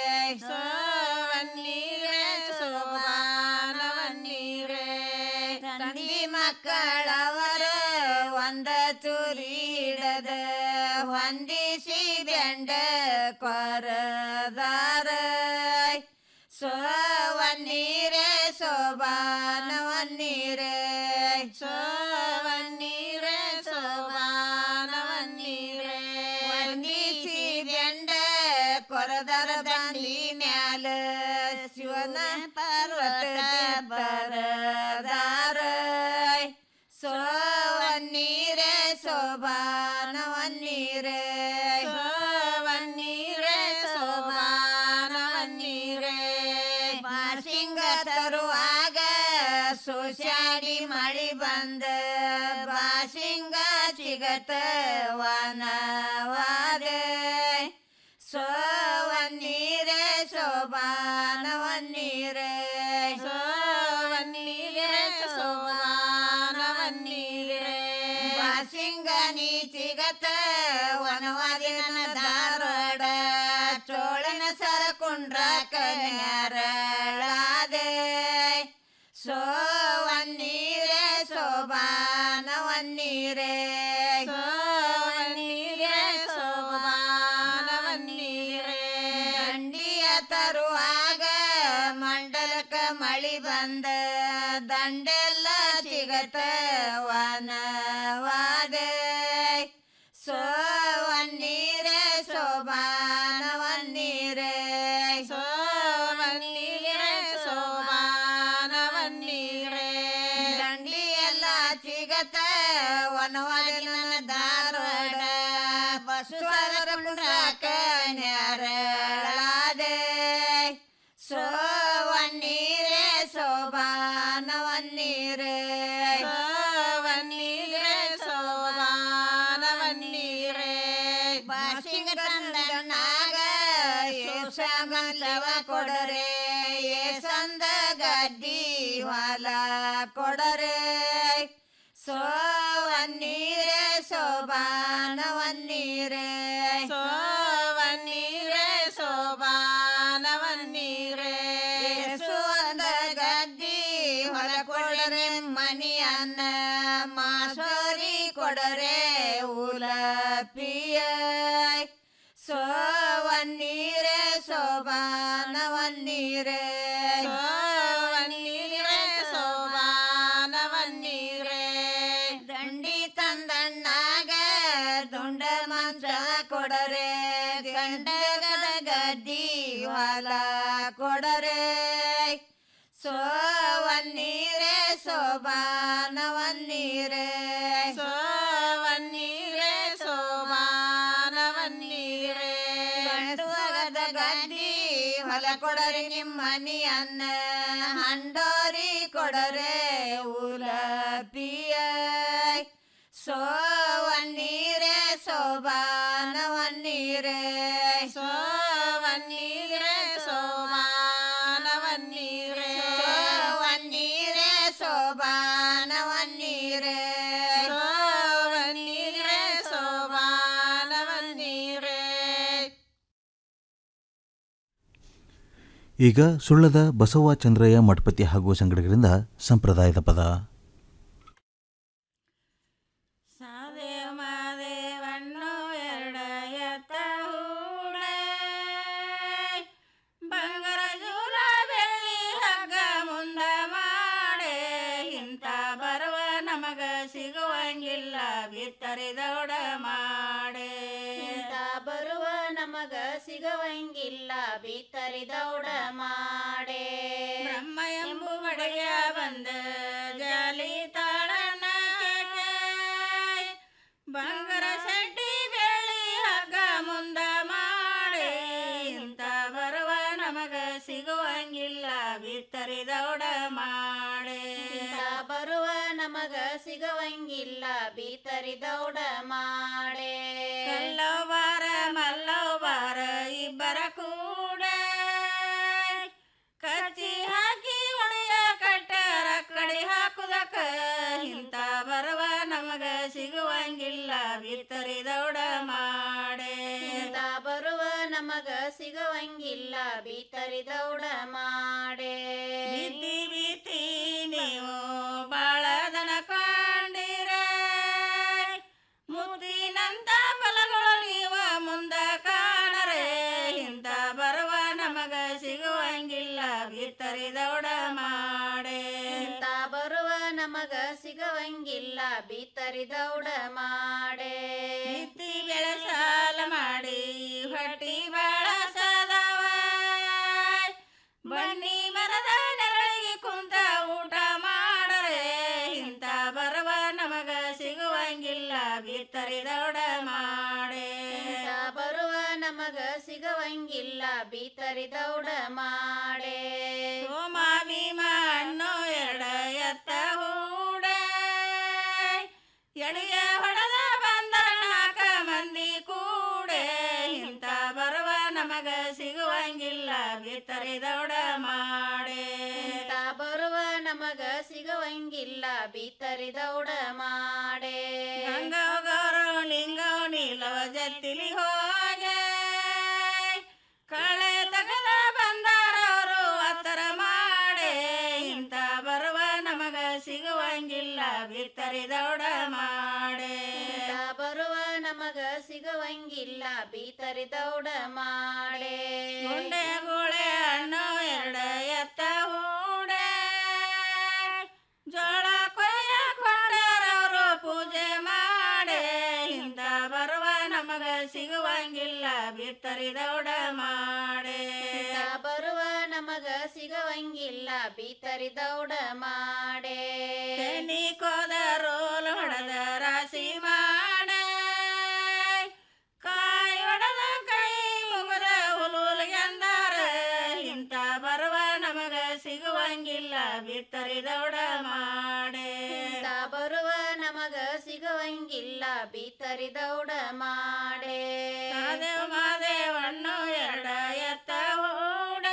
ಸೋವನ್ನೀರೆ ಸೋಬಾನವನ್ನೀರೆ ತಂದಿ ಮಕ್ಕಳವರ ಒಂದ ಚೂರಿ ಹಿಡದ ಹೊಂದಿಸಿ ಬೆಂಡ ಕೊರದಾರ ಸೋವನ್ನೀರೆ ಸೋಬಾನವನ್ನೀರೆ ಸೋವನ್ನೀರೆ ಸೋಬಾನವನ್ನೀರೆ ವಂದಿಸಿ ಬೆಂಡ ಕೊರದರ ದಂಡಿ ಮ್ಯಾಲ ಶಿವನ ಪರ್ವತ ಬರದಾರ ಸೋವನ್ನೀರೆ ಸೋಬಾನವನ್ನೀರೆ ಸೋವನ್ನೀರೆ ಸೋಬಾನವನ್ನೀರೆ ಬಾಸಿಂಗ ತರುವಾಗ ಸೋಶಾಡಿ ಮಳಿ ಬಂದ ಬಾಸಿಂಗ ಚಿಗತ ವನವಾದೆ ಸೋವನ್ನೀರೆ ಸೋಬಾನವನ್ನೀರೆ ಸೋವನ್ನೀರೆ ಸೋಬಾನವನ್ನೀರೆ ಬಾಸಿಂಗ ನೀ ಚಿಗತ ವನವಾದಿನ ಧಾರವಾಡ ಚೋಳನ ಸರಕುಂಡ್ರ ಕನ್ಯಾರಳಾದೆ ಸೋವನ್ನೀರೆ ಸೋಬಾನವನ್ನೀರೆ ಸೋವನ್ನೀರೆ ಸೋಬಾನವನ್ನೀರೆ ದಂಡಿಯ ತರುವಾಗ ಮಂಡಲಕ ಮಳಿ ಬಂದ ದಂಡೆಲ್ಲ ಸಿಗತ ವನವಾದೆ ಸೋವನ್ನೀರೆ ಸೋಬಾನವನ್ನೀರೆ ಸೋವನ್ನೀರೆ ಸೋಬಾನವನ್ನೀರೆ ದಂಡಿ ಎಲ್ಲ ಸಿಗತ ವನ
ಸರ ಕುಂಡ್ರಾಕ ನ್ಯಾರಳಾದೆ ಸೋವನ್ನೀರೆ ಸೋಬಾನವನ್ನೀರೆ ಸೋವನ್ನೀರೆ ಸೋಬಾನವನ್ನೀರೆ ಬಾಸಿಂಗ ತಂದನಾಗ ಏಸಗಂತವ ಕೊಡರೆ ಏಸಂದ ಗದ್ದಿ ಹೊಲ ಕೊಡರೆ ಸೋವನ್ನೀರೆ ಸೋಬಾನವನ್ನೀರೆ ಸೋವನ್ನೀರೆ ಸೋಬಾನವನ್ನೀರೆ ಸುವಂದ ಗದ್ದಿ ಹೊಲ ಕೊಡರೆ ಮನಿಯನ್ನ ಮಾಸೋರಿ ಕೊಡರೆ ಉಲಪಿಯ ಸೋವನ್ನೀರೆ ಸೋಬಾನವನ್ನೀರೆ ಸೋವನ್ನೀರೆ ಸೋಬಾನವನ್ನೀರೆ ದಂಡಿ ತಂದಣ್ಣಾಗ ದುಂಡ ಮಂಚ ಕೊಡರೆ ಗಂಡಗದ ಗದ್ದಿ ಹೊಲ ಕೊಡರೆ ಸೋವನ್ನೀರೆ ಸೋಬಾನವನ್ನೀರೆ ಸೋವನ್ನೀರೆ ಸೋಬಾನವನ್ನೀರೆ ಗಂಡುವಗದ ಗದ್ದಿ ಹೊಲ ಕೊಡರೆ ನಿಮ್ಮನಿಯನ್ನ ಹಂಡೋರಿ ಕೊಡರೆ ಉಲಪಿಯ ಸೋವನ್ನೀರೆ ಸೋಬಾನವನ್ನೀರೆ ಸೋವನ್ನೀರೆ ಸೋಬಾನವನ್ನೀರೆ ಸೋವನ್ನೀರೆ ಸೋಬಾನವನ್ನೀರೆ ಸೋವನ್ನೀರೆ ಸೋಬಾನವನ್ನೀರೆ
ಈಗ ಸುಳ್ಳದ ಬಸವ ಚಂದ್ರಯ್ಯ ಮಠಪತಿ ಹಾಗೂ ಸಂಗಡಿಗರಿಂದ ಸಂಪ್ರದಾಯದ ಪದ
ಸಾದೇವ ಮಾದೇವನ್ನು ಎರಡ ಎತ್ತ ಹೂಳೆ ಬಂಗಾರ ಜೂಲ ಬೆಳ್ಳಿ ಹಗ್ಗ ಮುಂದ ಮಾಡೆ ಇಂಥ ಬರುವ ನಮಗ ಸಿಗುವಂಗಿಲ್ಲ ಬಿತ್ತರಿದೌಡ ಮಾಡೆ
ಇಂಥ ಬರುವ ನಮಗ ಸಿಗವಂಗಿಲ್ಲ ಬಿತ್ತರಿದೌಡ ಮಾಡೆ
ಬ್ರಹ್ಮ ಎಂಬುವಡೆಯ ಬಂದ ಜಾಲಿ ತಾಳನ ಬಂಗಾರ ಸಡ್ಡಿ ಬೆಳ್ಳಿ ಹಗ್ಗ ಮುಂದ ಮಾಡೆ ಇಂಥ ಬರುವ ನಮಗ ಸಿಗುವಂಗಿಲ್ಲ ಬಿತ್ತರಿದೌಡ ಮಾಡೆ
ಇಂಥ ಬರುವ ನಮಗ ಸಿಗವಂಗಿಲ್ಲ ಬಿತ್ತರಿದೌಡ ಮಾಡೆ
ಕಲ್ಲೋ ಬಾರ ಮಲ್ಲೋ ಬಾರ ಇಬ್ಬರ ಕೂಡ ಕಚ್ಚಿ ಹಾಕಿ ಉಳಿಯ ಕಟ್ಟರ ಕಡಿ ಹಾಕುದಕ್ಕ ಇಂಥ ಬರುವ ನಮಗ ಸಿಗುವಂಗಿಲ್ಲ ಬಿತ್ತರಿದೌಡ ಮಾಡೆ
ಇಂಥ ಬರುವ ನಮಗ ಸಿಗವಂಗಿಲ್ಲ ಬಿತ್ತರಿದೌಡ ಮಾಡೆ
ಬಿತ್ತಿ ಬಿತ್ತಿ ನೀವು ಬಾಳದನ ಕಾಂಡಿರ ಮುದ್ದಿನಂತ ಫಲಗಳು ನೀವ ಮುಂದ ಕಾಣರೆ ಇಂಥ ಬರುವ ನಮಗ ಸಿಗುವಂಗಿಲ್ಲ ಬಿತ್ತರಿದೌಡ ಮಾಡೆ
ಇಂಥ ಬರುವ ನಮಗ ಸಿಗವಂಗಿಲ್ಲ ಬಿತ್ತರಿದೌಡ ಮಾಡೆ
ಬಿತ್ತಿ ಬೆಳೆಸಾಲ ಮಾಡಿ ಹೊಟ್ಟಿ ಬಳಸದವ ಬನ್ನಿ ಮರದ ನೆರಳಿಗೆ ಕುಂತ ಊಟ ಮಾಡರೆ ಇಂಥ ಬರುವ ನಮಗ ಸಿಗುವಂಗಿಲ್ಲ ಬಿತ್ತರಿದೌಡ ಮಾಡೆ
ಇಂಥ ಬರುವ ನಮಗ ಸಿಗವಂಗಿಲ್ಲ ಬಿತ್ತರಿದೌಡ ಮಾಡೆ
ಸೋಮ ಭೀಮ ಹಣ್ಣು ಎರಡ ಎತ್ತ ಹೂಡ ಎಡೆಯ ಹೊಡೆದ ಬಂದರ ನಾಲ್ಕ ಮಂದಿ ಕೂಡೆ ಇಂಥ ಬರುವ ನಮಗ ಸಿಗುವಂಗಿಲ್ಲ ಬಿತ್ತರಿದೌಡ ಮಾಡೆ
ಇಂಥ ಬರುವ ನಮಗ ಸಿಗವಂಗಿಲ್ಲ ಬಿತ್ತರಿದೌಡ ಮಾಡೆ
ಗಂಗವ ಗೌರವ ಲಿಂಗವ ನೀಲವ ಜತ್ತಿಲಿ ಹೋಗೆ ಕಳೆ ತಗದ ಬಂದಾರವರು ಅತ್ತರ ಮಾಡೆ ಇಂಥ ಬರುವ ನಮಗ ಸಿಗುವಂಗಿಲ್ಲ ಬಿತ್ತರಿದೌಡ ಮಾಡೆ
ಇಂಥ ಬರುವ ನಮಗ ಸಿಗವಂಗಿಲ್ಲ ಬಿತ್ತರಿದೌಡ ಮಾಡೆ
ಗುಂಡೆ ಗುಳೆ ಹಣ್ಣು ಎರಡ ಎತ್ತ ಹೂಡೆ ಜೋಳ ಕೊಯ್ಯ ಕೊಂಡರವರು ಪೂಜೆ ಮಾಡೆ ಇಂಥ ಬರುವ ನಮಗ ಸಿಗುವಂಗಿಲ್ಲ ಬಿತ್ತರಿದೌಡ ಮಾಡೆ
ಇಂಥ ಬರುವ ನಮಗ ಸಿಗವಂಗಿಲ್ಲ ಬಿತ್ತರಿದೌಡ ಮಾಡೆ
ತೆನಿ ಕೋದ ರೋಲ್ ಹೊಡೆದ ರಾಶಿ ಮಾಡೆ ಕಾಯ ಸಿಗುವಂಗಿಲ್ಲ ಬಿತ್ತರಿ ದೌಡ ಮಾಡೆ
ಬರುವ ನಮಗ ಸಿಗುವಂಗಿಲ್ಲ ಬಿತ್ತರಿ ದೌಡ ಮಾಡೆ
ಮಾದೇವ ಮಾದೇವಣ್ಣು ಎರಡ ಎತ್ತ ಹೂಡ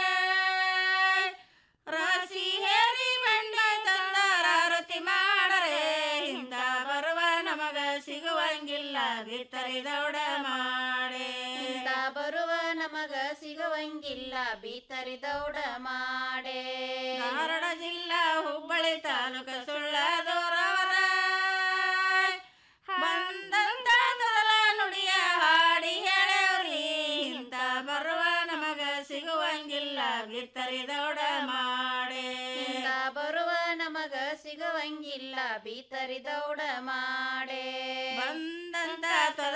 ರಾಶಿ ಹೇರಿ ಬಂಡ ತಂದರ ಆರತಿ ಮಾಡರೆ ಹಿಂದ ಬರುವ ನಮಗ ಸಿಗುವಂಗಿಲ್ಲ ಬಿತ್ತರಿ ದೌಡ ಮಾಡೆ
ಇಂತ ಬರುವ ನಮಗ ಸಿಗುವಂಗಿಲ್ಲ ಬಿತ್ತರಿ ದೌಡ ಮಾಡೆ
ಧಾರವಾಡ ಜಿಲ್ಲಾ ಹುಬ್ಬಳ್ಳಿ ತಾಲೂಕ ಸುಳ್ಳದೋರವರ ಬಂದಂತ ಮೊದಲ ನುಡಿಯ ಹಾಡಿ ಹೇಳವ್ರಿ ಇಂತ ಬರುವ ನಮಗ ಸಿಗುವಂಗಿಲ್ಲ ಬಿತ್ತರಿ ದೌಡ ಮಾಡೆ
ಇಂತ ಬರುವ ನಮಗ ಸಿಗುವಂಗಿಲ್ಲ ಬಿತ್ತರಿ ದೌಡ ಮಾಡೆ
ಬಂದಂತ ತೊದ